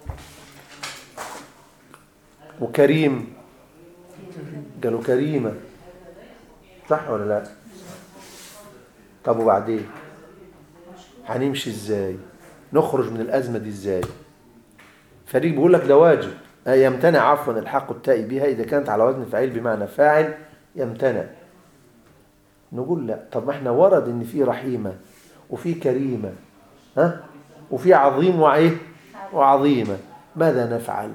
وكريم قالوا كريمة صح ولا لا طب وبعدين هنمشي ازاي نخرج من الأزمة دي ازاي فريق بيقول لك ده واجب آه، يمتنع عفوا الحق التاء بها إذا كانت على وزن فعيل بمعنى فاعل يمتنع نقول لا طب ما احنا ورد ان في رحيمة وفي كريمة ها وفي عظيم وعيه وعظيمة ماذا نفعل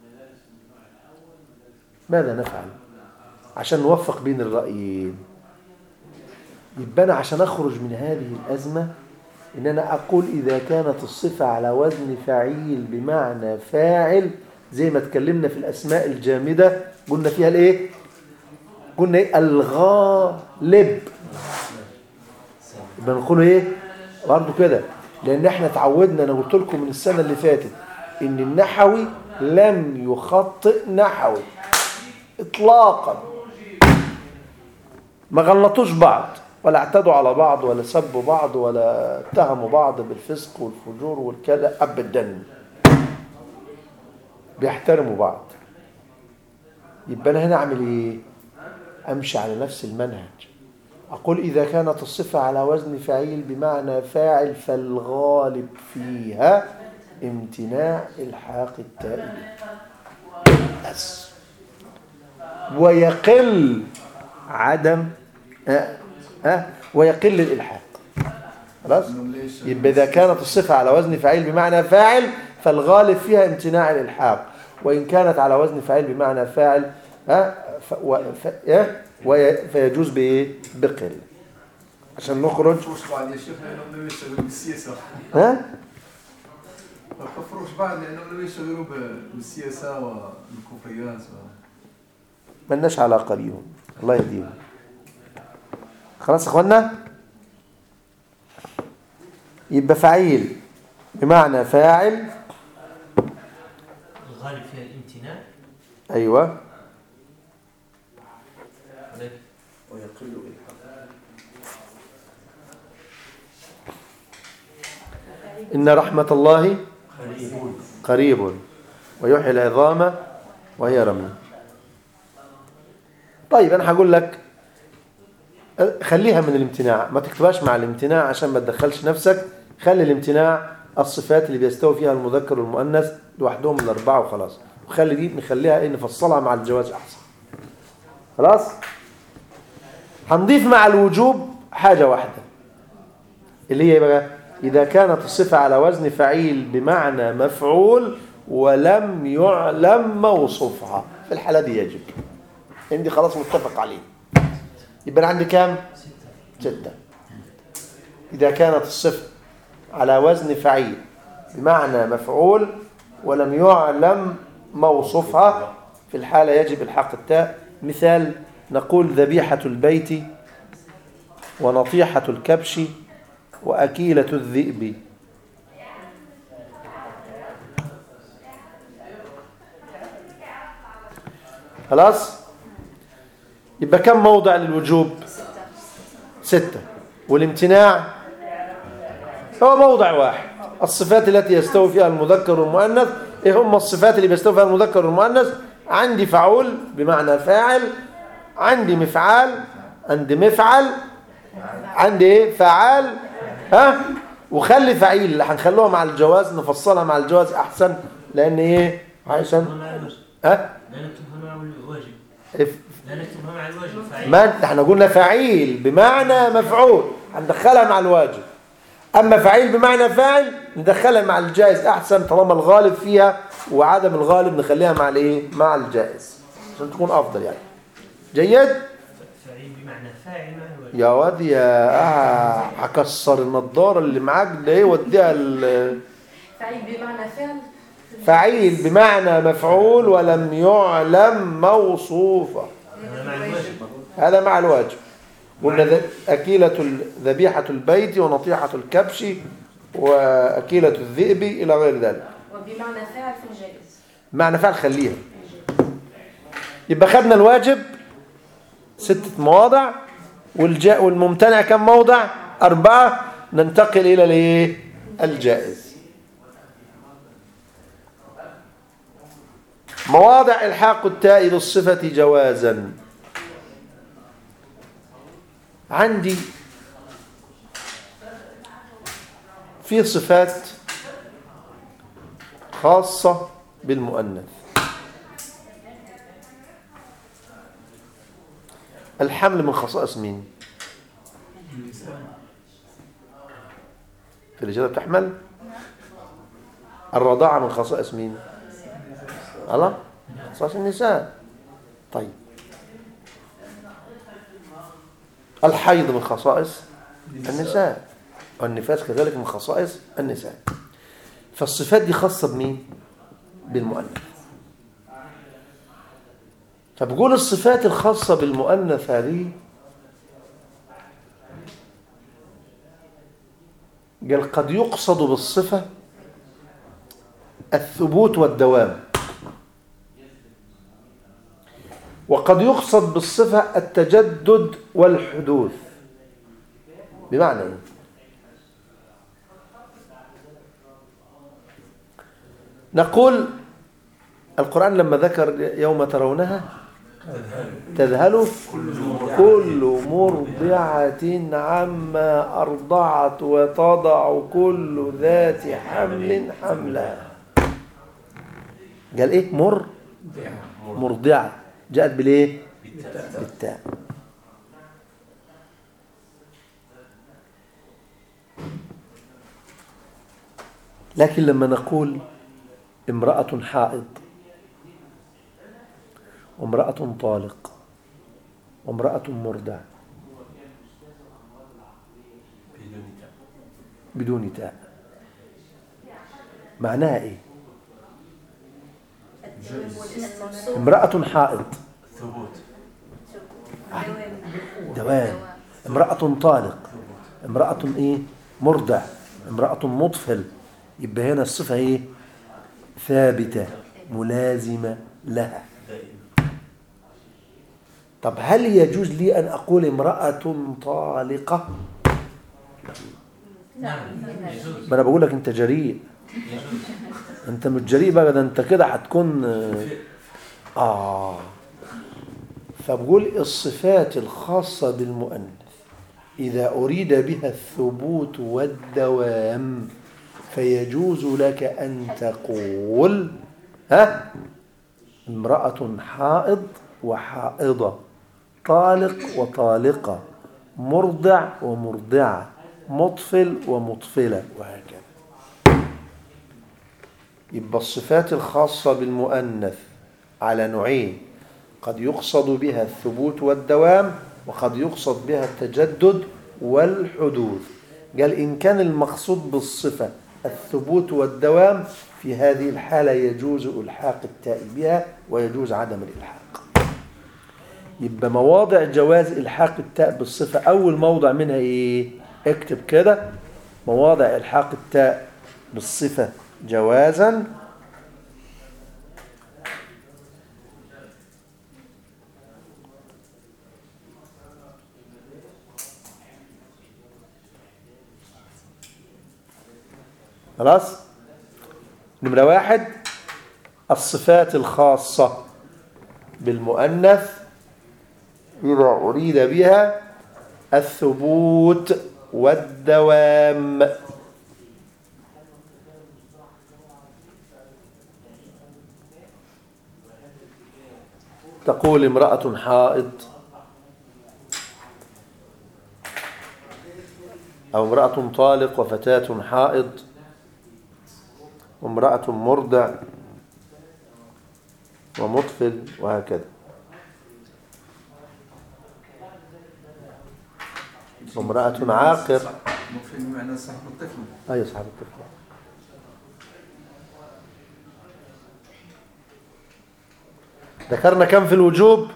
ماذا نفعل عشان نوفق بين الرأيين يبقى أنا عشان أخرج من هذه الأزمة إن أنا أقول إذا كانت الصفة على وزن فعيل بمعنى فاعل زي ما اتكلمنا في الأسماء الجامدة قلنا فيها الإيه؟ قلنا إيه؟ الغالب يبقى نقول إيه؟ برضه كده لأن إحنا تعودنا أنا قلت لكم من السنة اللي فاتت إن النحوي لم يخطئ نحوي إطلاقا ما غلطوش بعض ولا اعتدوا على بعض ولا سبوا بعض ولا اتهموا بعض بالفسق والفجور والكذا ابدا بيحترموا بعض يبقى انا هنا اعمل ايه امشي على نفس المنهج اقول اذا كانت الصفه على وزن فعيل بمعنى فاعل فالغالب فيها امتناع الحاق التاء بس ويقل عدم أه أه ويقل الإلحاق خلاص يبقى إذا كانت الصفة على وزن فعيل بمعنى فاعل فالغالب فيها امتناع الإلحاق وإن كانت على وزن فاعل بمعنى فاعل ها ف... و... ف... إيه؟ وي... فيجوز بإيه بقل عشان نخرج كفروش بعض يا شيخ لانهم لم يشتغلوا بالسياسه ها ما كفروش بعض لانهم لم يشتغلوا بالسياسه والكفريات و... ملناش علاقة بيهم الله يهديهم خلاص يا اخوانا يبقى فعيل بمعنى فاعل الغالب فيها الامتناع ايوه ولكن ويقل بالحق إن رحمة الله قريب قريب ويحيي العظام وهي رميم طيب أنا هقول لك خليها من الامتناع ما تكتبهاش مع الامتناع عشان ما تدخلش نفسك خلي الامتناع الصفات اللي بيستوي فيها المذكر والمؤنث لوحدهم الأربعة وخلاص وخلي دي نخليها ايه نفصلها مع الجواز أحسن خلاص هنضيف مع الوجوب حاجة واحدة اللي هي إيه بقى إذا كانت الصفة على وزن فعيل بمعنى مفعول ولم يعلم موصوفها في الحالة دي يجب عندي خلاص متفق عليه يبقى أنا عندي كام ستة إذا كانت الصفة على وزن فعيل بمعنى مفعول ولم يعلم موصوفها في الحالة يجب الحق التاء مثال نقول ذبيحة البيت ونطيحة الكبش وأكيلة الذئب خلاص يبقى كم موضع للوجوب ستة والامتناع هو موضع واحد الصفات التي يستوي فيها المذكر والمؤنث ايه هم الصفات اللي بيستوي فيها المذكر والمؤنث عندي فعول بمعنى فاعل عندي مفعال عندي مفعل عندي ايه فعال ها وخلي فعيل اللي هنخلوها مع الجواز نفصلها مع الجواز احسن لان ايه عشان ها لا نكتبها مع الواجب إيه؟ لا نكتبها مع الواجب فعيل ما احنا قلنا فعيل بمعنى مفعول هندخلها مع الواجب اما فعيل بمعنى فاعل ندخلها مع الجائز احسن طالما الغالب فيها وعدم الغالب نخليها مع الايه مع الجائز عشان تكون افضل يعني جيد فعيل بمعنى فاعل مع الواجب يا واد يا آه هكسر النضاره اللي معاك ده ايه وديها ال- فعيل بمعنى فعل فعيل بمعنى مفعول ولم يعلم موصوفا هذا مع الواجب هذا مع الواجب قلنا ذ- أكيلة ال- ذبيحة البيت ونطيحة الكبش وأكيلة الذئب إلى غير ذلك وبمعنى فعل في الجائز معنى فعل خليها يبقى خدنا الواجب ستة مواضع والجاء والممتنع كم موضع أربعة ننتقل إلى الايه الجائز مواضع الحاق التاء بالصفة جوازا عندي في صفات خاصة بالمؤنث الحمل من خصائص مين في الرجالة بتحمل الرضاعة من خصائص مين الله خصائص النساء طيب الحيض من خصائص النساء والنفاس كذلك من خصائص النساء فالصفات دي خاصة بمين بالمؤنث فبقول الصفات الخاصة بالمؤنث هذه قال قد يقصد بالصفة الثبوت والدوام وقد يقصد بالصفة التجدد والحدوث بمعنى ايه نقول القرآن لما ذكر يوم ترونها تذهل كل مرضعة عما أرضعت وتضع كل ذات حمل حملها قال ايه مر مرضعة جاءت بالايه بالتاء لكن لما نقول امرأة حائض وامرأة طالق وامرأة مرضع بدون تاء بدون تاء معناها ايه امرأة حائض ثبوت دوام امرأة طالق امرأة ايه مرضع امرأة مطفل يبقى هنا الصفة ايه ثابتة ملازمة لها دائم طب هل يجوز لي أن أقول امرأة طالقة نعم يجوز ما أنا بقول لك أنت جريء يجوز أنت مش جريء بقى ده أنت كده هتكون آه فبقول الصفات الخاصة بالمؤنث إذا أريد بها الثبوت والدوام فيجوز لك أن تقول ها امرأة حائض وحائضة طالق وطالقة مرضع ومرضعة مطفل ومطفلة وهكذا يبقى الصفات الخاصة بالمؤنث على نوعين قد يقصد بها الثبوت والدوام وقد يقصد بها التجدد والحدوث قال إن كان المقصود بالصفة الثبوت والدوام في هذه الحالة يجوز إلحاق التاء بها ويجوز عدم الإلحاق يبقى مواضع جواز إلحاق التاء بالصفة أول موضع منها إيه اكتب كده مواضع إلحاق التاء بالصفة جوازا خلاص نمرة واحد الصفات الخاصة بالمؤنث إذا أريد بها الثبوت والدوام تقول امرأة حائض أو امرأة طالق وفتاة حائض وامرأة مرضع ومطفل وهكذا وامرأة عاقر مطفل بمعنى صاحب الطفل أي أصحاب الطفل ذكرنا كم في الوجوب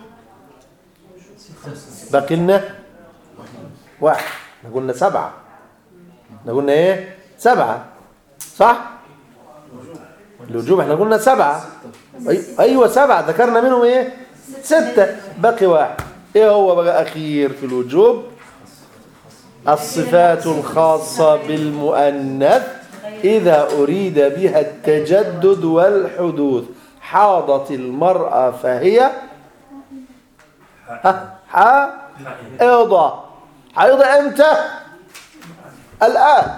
باقي لنا واحد احنا قلنا سبعة احنا قلنا ايه سبعة صح الوجوب احنا قلنا سبعة أي ايوه سبعة ذكرنا منهم ايه ستة باقي واحد ايه هو بقى اخير في الوجوب الصفات الخاصة بالمؤنث إذا أريد بها التجدد والحدوث حاضت المرأة فهي ها حائضة حائضة امتى الآن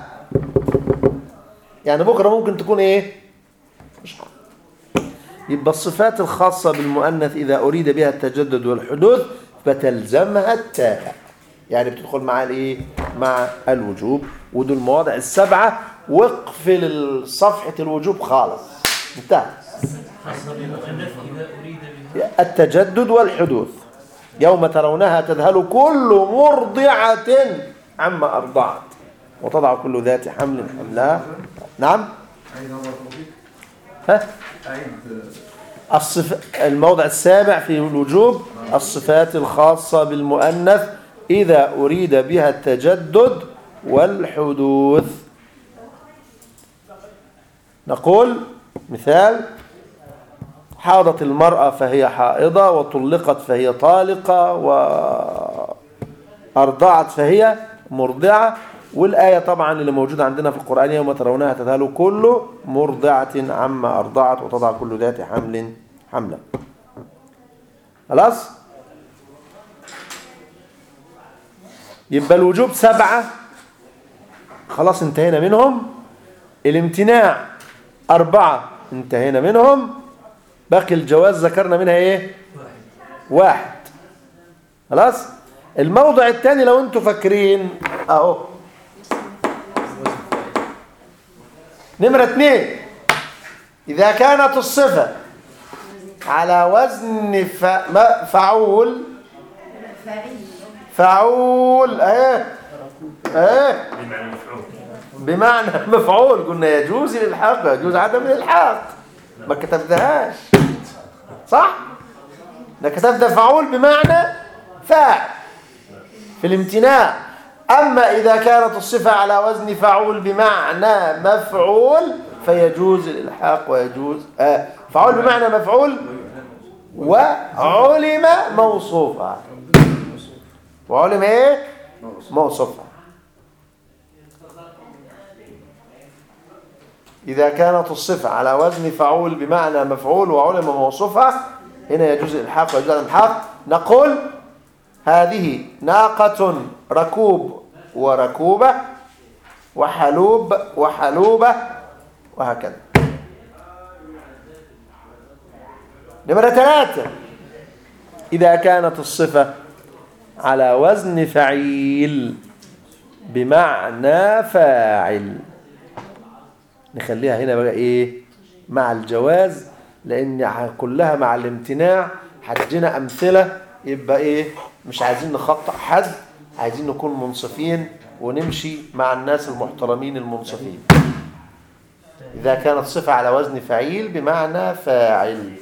يعني بكرة ممكن تكون ايه مش عارف. يبقى الصفات الخاصة بالمؤنث إذا أريد بها التجدد والحدوث فتلزمها التاء يعني بتدخل مع الايه مع الوجوب ودول المواضع السبعة واقفل صفحة الوجوب خالص انتهى خاصة بالمؤنث إذا أريد بها التجدد والحدوث يوم ترونها تذهل كل مرضعة عما أرضعت وتضع كل ذات حمل حملها نعم عيد الله فيك ها عيد الصف... الموضع السابع في الوجوب الصفات الخاصة بالمؤنث إذا أريد بها التجدد والحدوث نقول مثال حاضت المرأة فهي حائضة وطلقت فهي طالقة وأرضعت فهي مرضعة والآية طبعا اللي موجودة عندنا في القرآن يوم ترونها تذهل كل مرضعة عما أرضعت وتضع كل ذات حمل حملا خلاص يبقى الوجوب سبعة خلاص انتهينا منهم الامتناع أربعة انتهينا منهم باقي الجواز ذكرنا منها ايه واحد خلاص الموضع الثاني لو انتوا فاكرين اهو نمرة اثنين إذا كانت الصفة على وزن ف... ما- فعول فاعل فعول ايه ايه بمعنى مفعول بمعنى مفعول قلنا يجوز الالحاق يجوز عدم الالحاق ما كتبتهاش صح ده كتبت فعول بمعنى فاعل في الامتناع اما اذا كانت الصفه على وزن فعول بمعنى مفعول فيجوز الالحاق ويجوز آه فعول بمعنى مفعول وعلم موصوفا وعلم ايه موصوفا إذا كانت الصفة على وزن فعول بمعنى مفعول وعلم موصوفها هنا يجوز الإلحاق ويجوز الإلحاق نقول هذه ناقة ركوب وركوبة وحلوب وحلوبة وهكذا نمرة ثلاثة إذا كانت الصفة على وزن فعيل بمعنى فاعل نخليها هنا بقى ايه مع الجواز لان كلها مع الامتناع هتجينا امثله يبقى ايه مش عايزين نخطئ حد عايزين نكون منصفين ونمشي مع الناس المحترمين المنصفين اذا كانت صفه على وزن فعيل بمعنى فاعل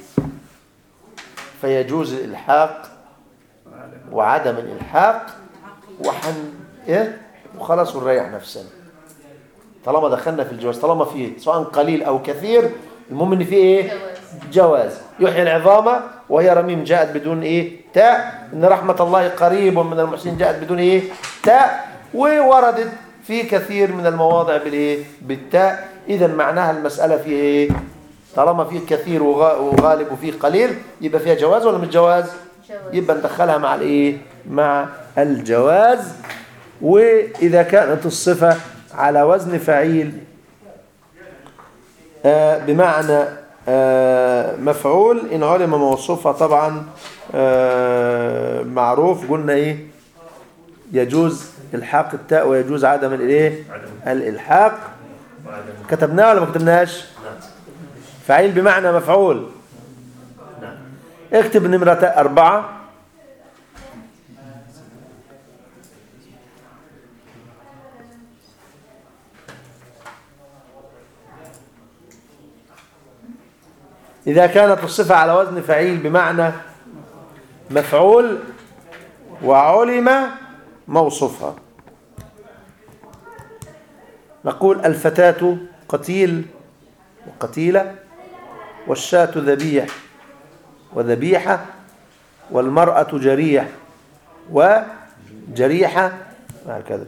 فيجوز الالحاق وعدم الالحاق وحن ايه وخلاص ونريح نفسنا طالما دخلنا في الجواز طالما فيه سواء قليل او كثير المهم ان فيه ايه جواز يحيي العظام وهي رميم جاءت بدون ايه تاء ان رحمه الله قريب من المحسنين جاءت بدون ايه تاء ووردت في كثير من المواضع بالايه بالتاء اذا معناها المساله فيه ايه طالما فيه كثير وغا- وغالب وفيه قليل يبقى فيها جواز ولا مش جواز جواز يبقى ندخلها مع الايه مع الجواز واذا كانت الصفه على وزن فعيل آه، بمعنى آه، مفعول ان علم موصوفها طبعا آه، معروف قلنا ايه يجوز الحاق التاء ويجوز عدم الايه عدم الالحاق وعدم كتبناها ولا ما كتبناهاش نعم فعيل بمعنى مفعول نعم اكتب نمرة أربعة إذا كانت الصفة على وزن فعيل بمعنى مفعول وعلم موصوفها نقول الفتاة قتيل وقتيلة والشاة ذبيح وذبيحة والمرأة جريح وجريحة هكذا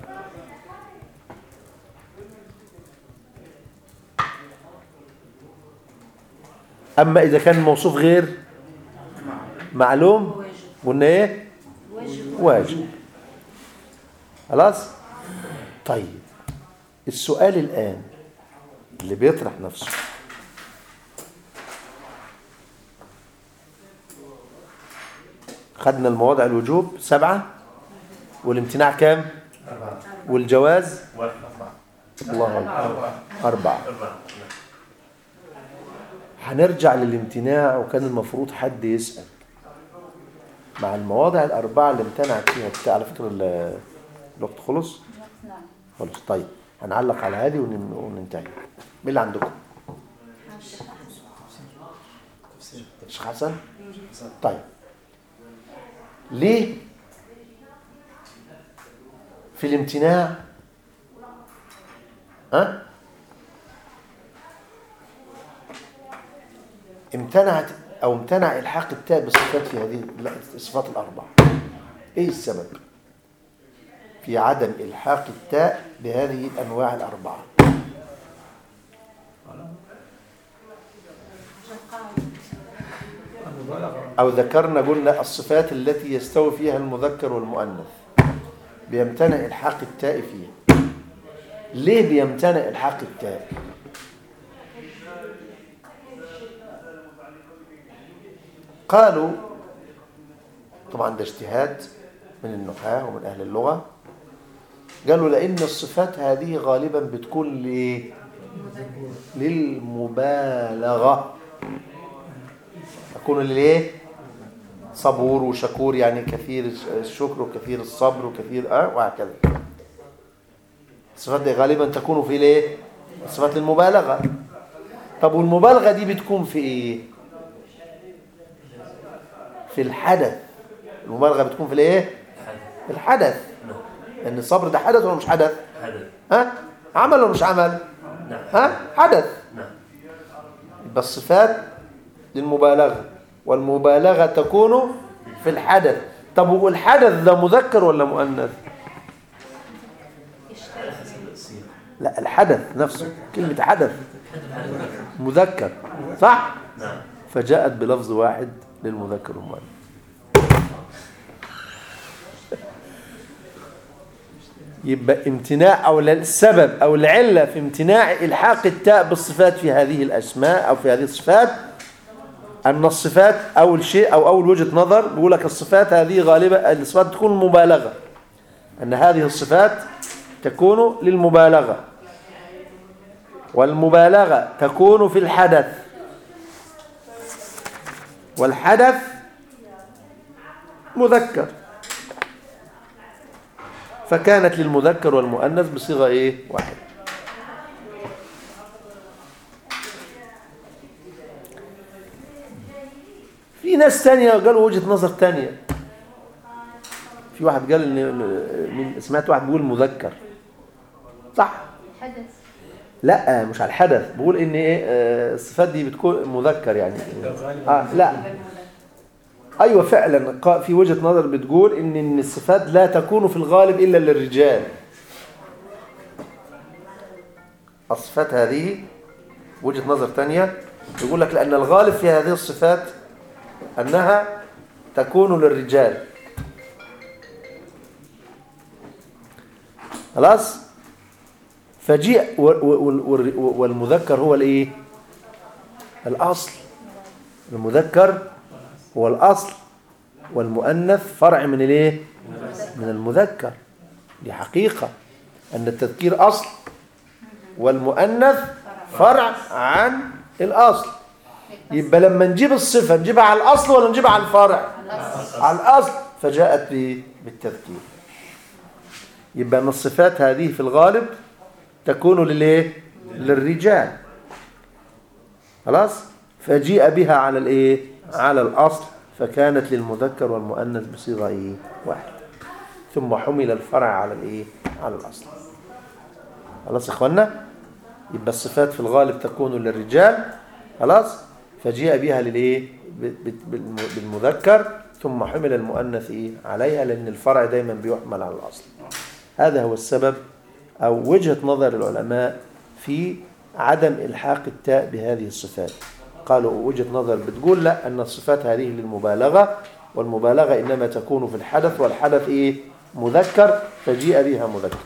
أما إذا كان الموصوف غير معلوم قلنا إيه واجب خلاص طيب السؤال الآن اللي بيطرح نفسه خدنا المواضع الوجوب سبعة والامتناع كام أربعة والجواز واحد أربعة الله أكبر أربعة أربعة أربعة نعم. هنرجع للامتناع وكان المفروض حد يسأل مع المواضع الأربعة اللي امتنعت فيها التاء على فكرة ال- الوقت خلص نعم خلص طيب هنعلق على هذه ونن- وننتهي مين اللي عندكم الشيخ حسن طيب ليه في الامتناع ها امتنعت او امتنع الحاق التاء بالصفات في هذه الصفات الاربعه ايه السبب في عدم الحاق التاء بهذه الانواع الاربعه المبالغة أو ذكرنا قلنا الصفات التي يستوي فيها المذكر والمؤنث بيمتنع إلحاق التاء فيها ليه بيمتنع إلحاق التاء قالوا طبعا ده اجتهاد من النحاة ومن أهل اللغة قالوا لأن الصفات هذه غالبا بتكون لإيه؟ للمبالغة تكون للايه صبور وشكور يعني كثير الشكر وكثير الصبر وكثير اه وهكذا الصفات دي غالبا تكون في الايه صفات المبالغه طب والمبالغه دي بتكون في ايه في الحدث المبالغه بتكون في الايه في الحدث ان الصبر ده حدث ولا مش حدث حدث ها عمل ولا مش عمل نعم ها حدث نعم يبقى الصفات للمبالغة والمبالغة تكون في الحدث طب والحدث ده مذكر ولا مؤنث على حسب السياق لا الحدث نفسه كلمة حدث مذكر صح نعم فجاءت بلفظ واحد للمذكر والمؤنث يبقى امتناع او السبب او العله في امتناع الحاق التاء بالصفات في هذه الاسماء او في هذه الصفات ان الصفات اول شيء او اول وجهه نظر بيقول لك الصفات هذه غالبا الصفات تكون مبالغه ان هذه الصفات تكون للمبالغه والمبالغه تكون في الحدث والحدث مذكر فكانت للمذكر والمؤنث بصيغه ايه واحده في ناس تانية قالوا وجهة نظر تانية في واحد قال ان من سمعت واحد بيقول مذكر صح حدث لا مش على الحدث بقول ان ايه آه، الصفات دي بتكون مذكر يعني آه لا ايوه فعلا قا- في وجهة نظر بتقول ان إن الصفات لا تكون في الغالب الا للرجال الصفات هذه وجهة نظر تانية يقول لك لان الغالب في هذه الصفات انها تكون للرجال خلاص فجيء و- و- وال- والمذكر هو الايه الاصل المذكر هو الاصل والمؤنث فرع من الايه من المذكر دي حقيقة ان التذكير اصل والمؤنث فرع عن الاصل يبقى لما نجيب الصفة نجيبها على الاصل ولا نجيبها على الفرع على الاصل فجاءت ب- بالتذكير يبقى ان الصفات هذه في الغالب تكون للايه للرجال خلاص فجيء بها على الايه على الاصل فكانت للمذكر والمؤنث بصيغه ايه واحده ثم حمل الفرع على الايه على الاصل خلاص يا اخوانا يبقى الصفات في الغالب تكون للرجال خلاص فجيء بها للايه ب- ب- بالم- بالمذكر ثم حمل المؤنث ايه عليها لان الفرع دايما بيحمل على الاصل هذا هو السبب أو وجهة نظر العلماء في عدم إلحاق التاء بهذه الصفات قالوا وجهة نظر بتقول لا أن الصفات هذه للمبالغة والمبالغة إنما تكون في الحدث والحدث إيه مذكر فجيء بها مذكر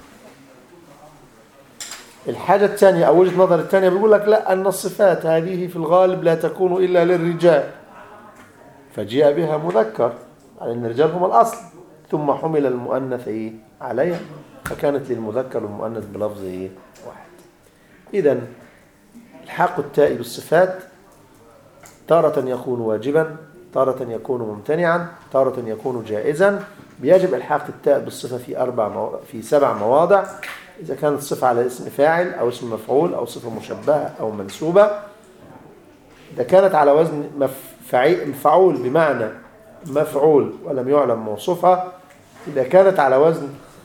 الحاجة الثانية أو وجهة نظر الثانية بيقول لك لا أن الصفات هذه في الغالب لا تكون إلا للرجال فجيء بها مذكر على أن الرجال هم الأصل ثم حمل المؤنث إيه عليها فكانت للمذكر والمؤنث بلفظ إيه واحد إذا الحاق التاء بالصفات تارة يكون واجبا تارة يكون ممتنعا تارة يكون جائزا بيجب الحاق التاء بالصفة في أربع مو... في سبع مواضع إذا كانت الصفة على اسم فاعل أو اسم مفعول أو صفة مشبهة أو منسوبة إذا كانت على وزن مف... فعي... فعول بمعنى مفعول ولم يعلم موصوفها إذا كانت على وزن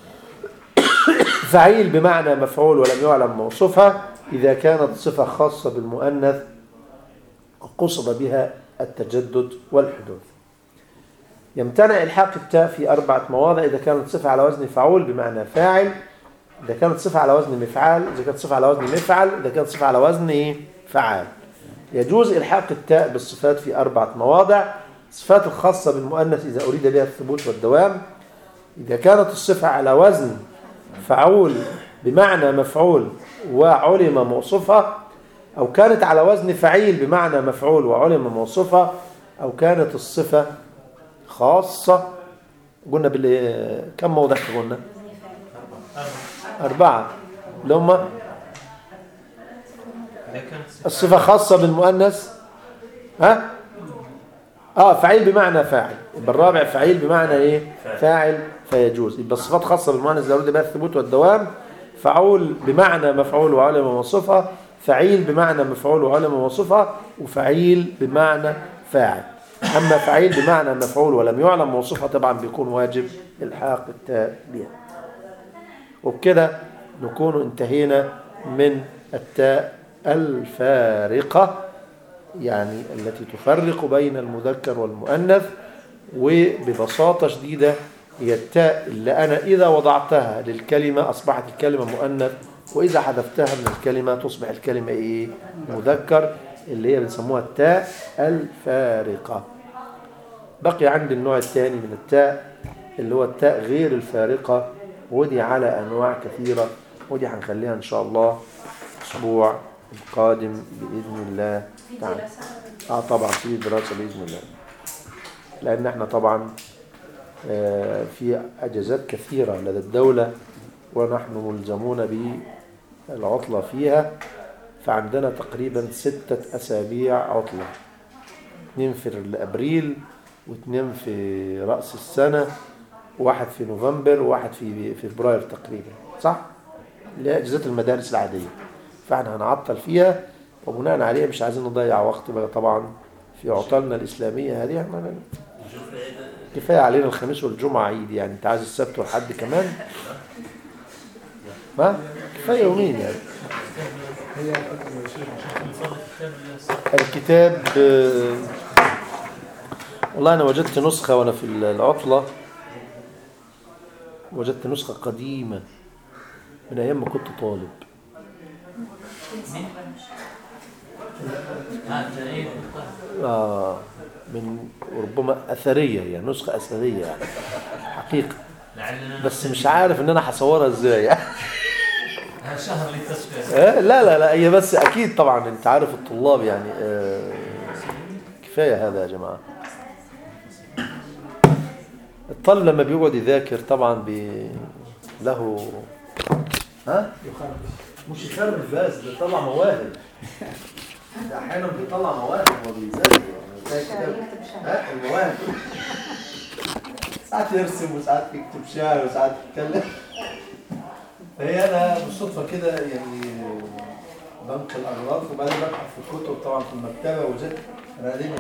فعيل بمعنى مفعول ولم يعلم موصوفها إذا كانت صفة خاصة بالمؤنث قصد بها التجدد والحدوث يمتنع الحاق التاء في أربعة مواضع إذا كانت صفة على وزن فعول بمعنى فاعل إذا كانت صفة على وزن مفعال إذا كانت صفة على وزن مفعل إذا كانت صفة على وزن إيه؟ فعال يجوز إلحاق التاء بالصفات في أربعة مواضع الصفات الخاصة بالمؤنث إذا أريد بها الثبوت والدوام إذا كانت الصفة على وزن فعول بمعنى مفعول وعلم موصوفها أو كانت على وزن فعيل بمعنى مفعول وعلم موصوفها أو كانت الصفة خاصة قلنا بال كم موضع قلنا أربعة اللي هم إذا كانت صفة الصفة خاصة بالمؤنث ها اه فعيل بمعنى فاعل يبقى الرابع فعيل بمعنى ايه فاعل. فاعل فيجوز يبقى الصفات خاصه بالمؤنث اذا اريد بها الثبوت والدوام فعول بمعنى مفعول وعلم وصفها فعيل بمعنى مفعول وعلم وصفها وفعيل بمعنى فاعل اما فعيل بمعنى مفعول ولم يعلم موصوفها طبعا بيكون واجب الحاق التاء بها وبكده نكون انتهينا من التاء الفارقة يعني التي تفرق بين المذكر والمؤنث وببساطة شديدة هي التاء اللي أنا إذا وضعتها للكلمة أصبحت الكلمة مؤنث وإذا حذفتها من الكلمة تصبح الكلمة إيه مذكر اللي هي بنسموها التاء الفارقة بقي عندي النوع الثاني من التاء اللي هو التاء غير الفارقة ودي على أنواع كثيرة ودي هنخليها إن شاء الله الأسبوع القادم بإذن الله في تعالى دراسة اه طبعا في دراسة بإذن الله لأن احنا طبعا آه، في أجازات كثيرة لدى الدولة ونحن ملزمون بالعطلة فيها فعندنا تقريبا ستة أسابيع عطلة اثنين في أبريل واثنين في رأس السنة وواحد في نوفمبر وواحد في في فبراير تقريبا صح؟ اللي هي أجازات المدارس العادية فاحنا هنعطل فيها وبناء عليها مش عايزين نضيع وقت بقى طبعا في عطلنا الإسلامية هذه احنا نشوف العيد كفاية علينا الخميس والجمعة عيد يعني انت عايز السبت والحد كمان ما كفاية يومين يعني نفضل الكتاب الصح. الكتاب آه، والله أنا وجدت نسخة وأنا في العطلة وجدت نسخة قديمة من أيام ما كنت طالب اه تأييد آه من ربما أثرية يعني نسخة أثرية يعني حقيقة لعلنا بس مش عارف إن أنا هصورها إزاي ها شهر للتصفية آه، لا لا لا هي بس اكيد طبعا انت عارف الطلاب يعني آه، كفايه هذا يا جماعه الطالب لما بيقعد يذاكر طبعا بي له ها مش يخرب بس ده طلع مواهب ده احيانا بيطلع مواهب وهو بيذاكر يعني ها المواهب ساعات يرسم وساعات يكتب شعر وساعات يتكلم فهي انا بالصدفه كده يعني بنقل اغراض وبعدين ببحث في الكتب طبعا في المكتبه وجدت انا قاعدين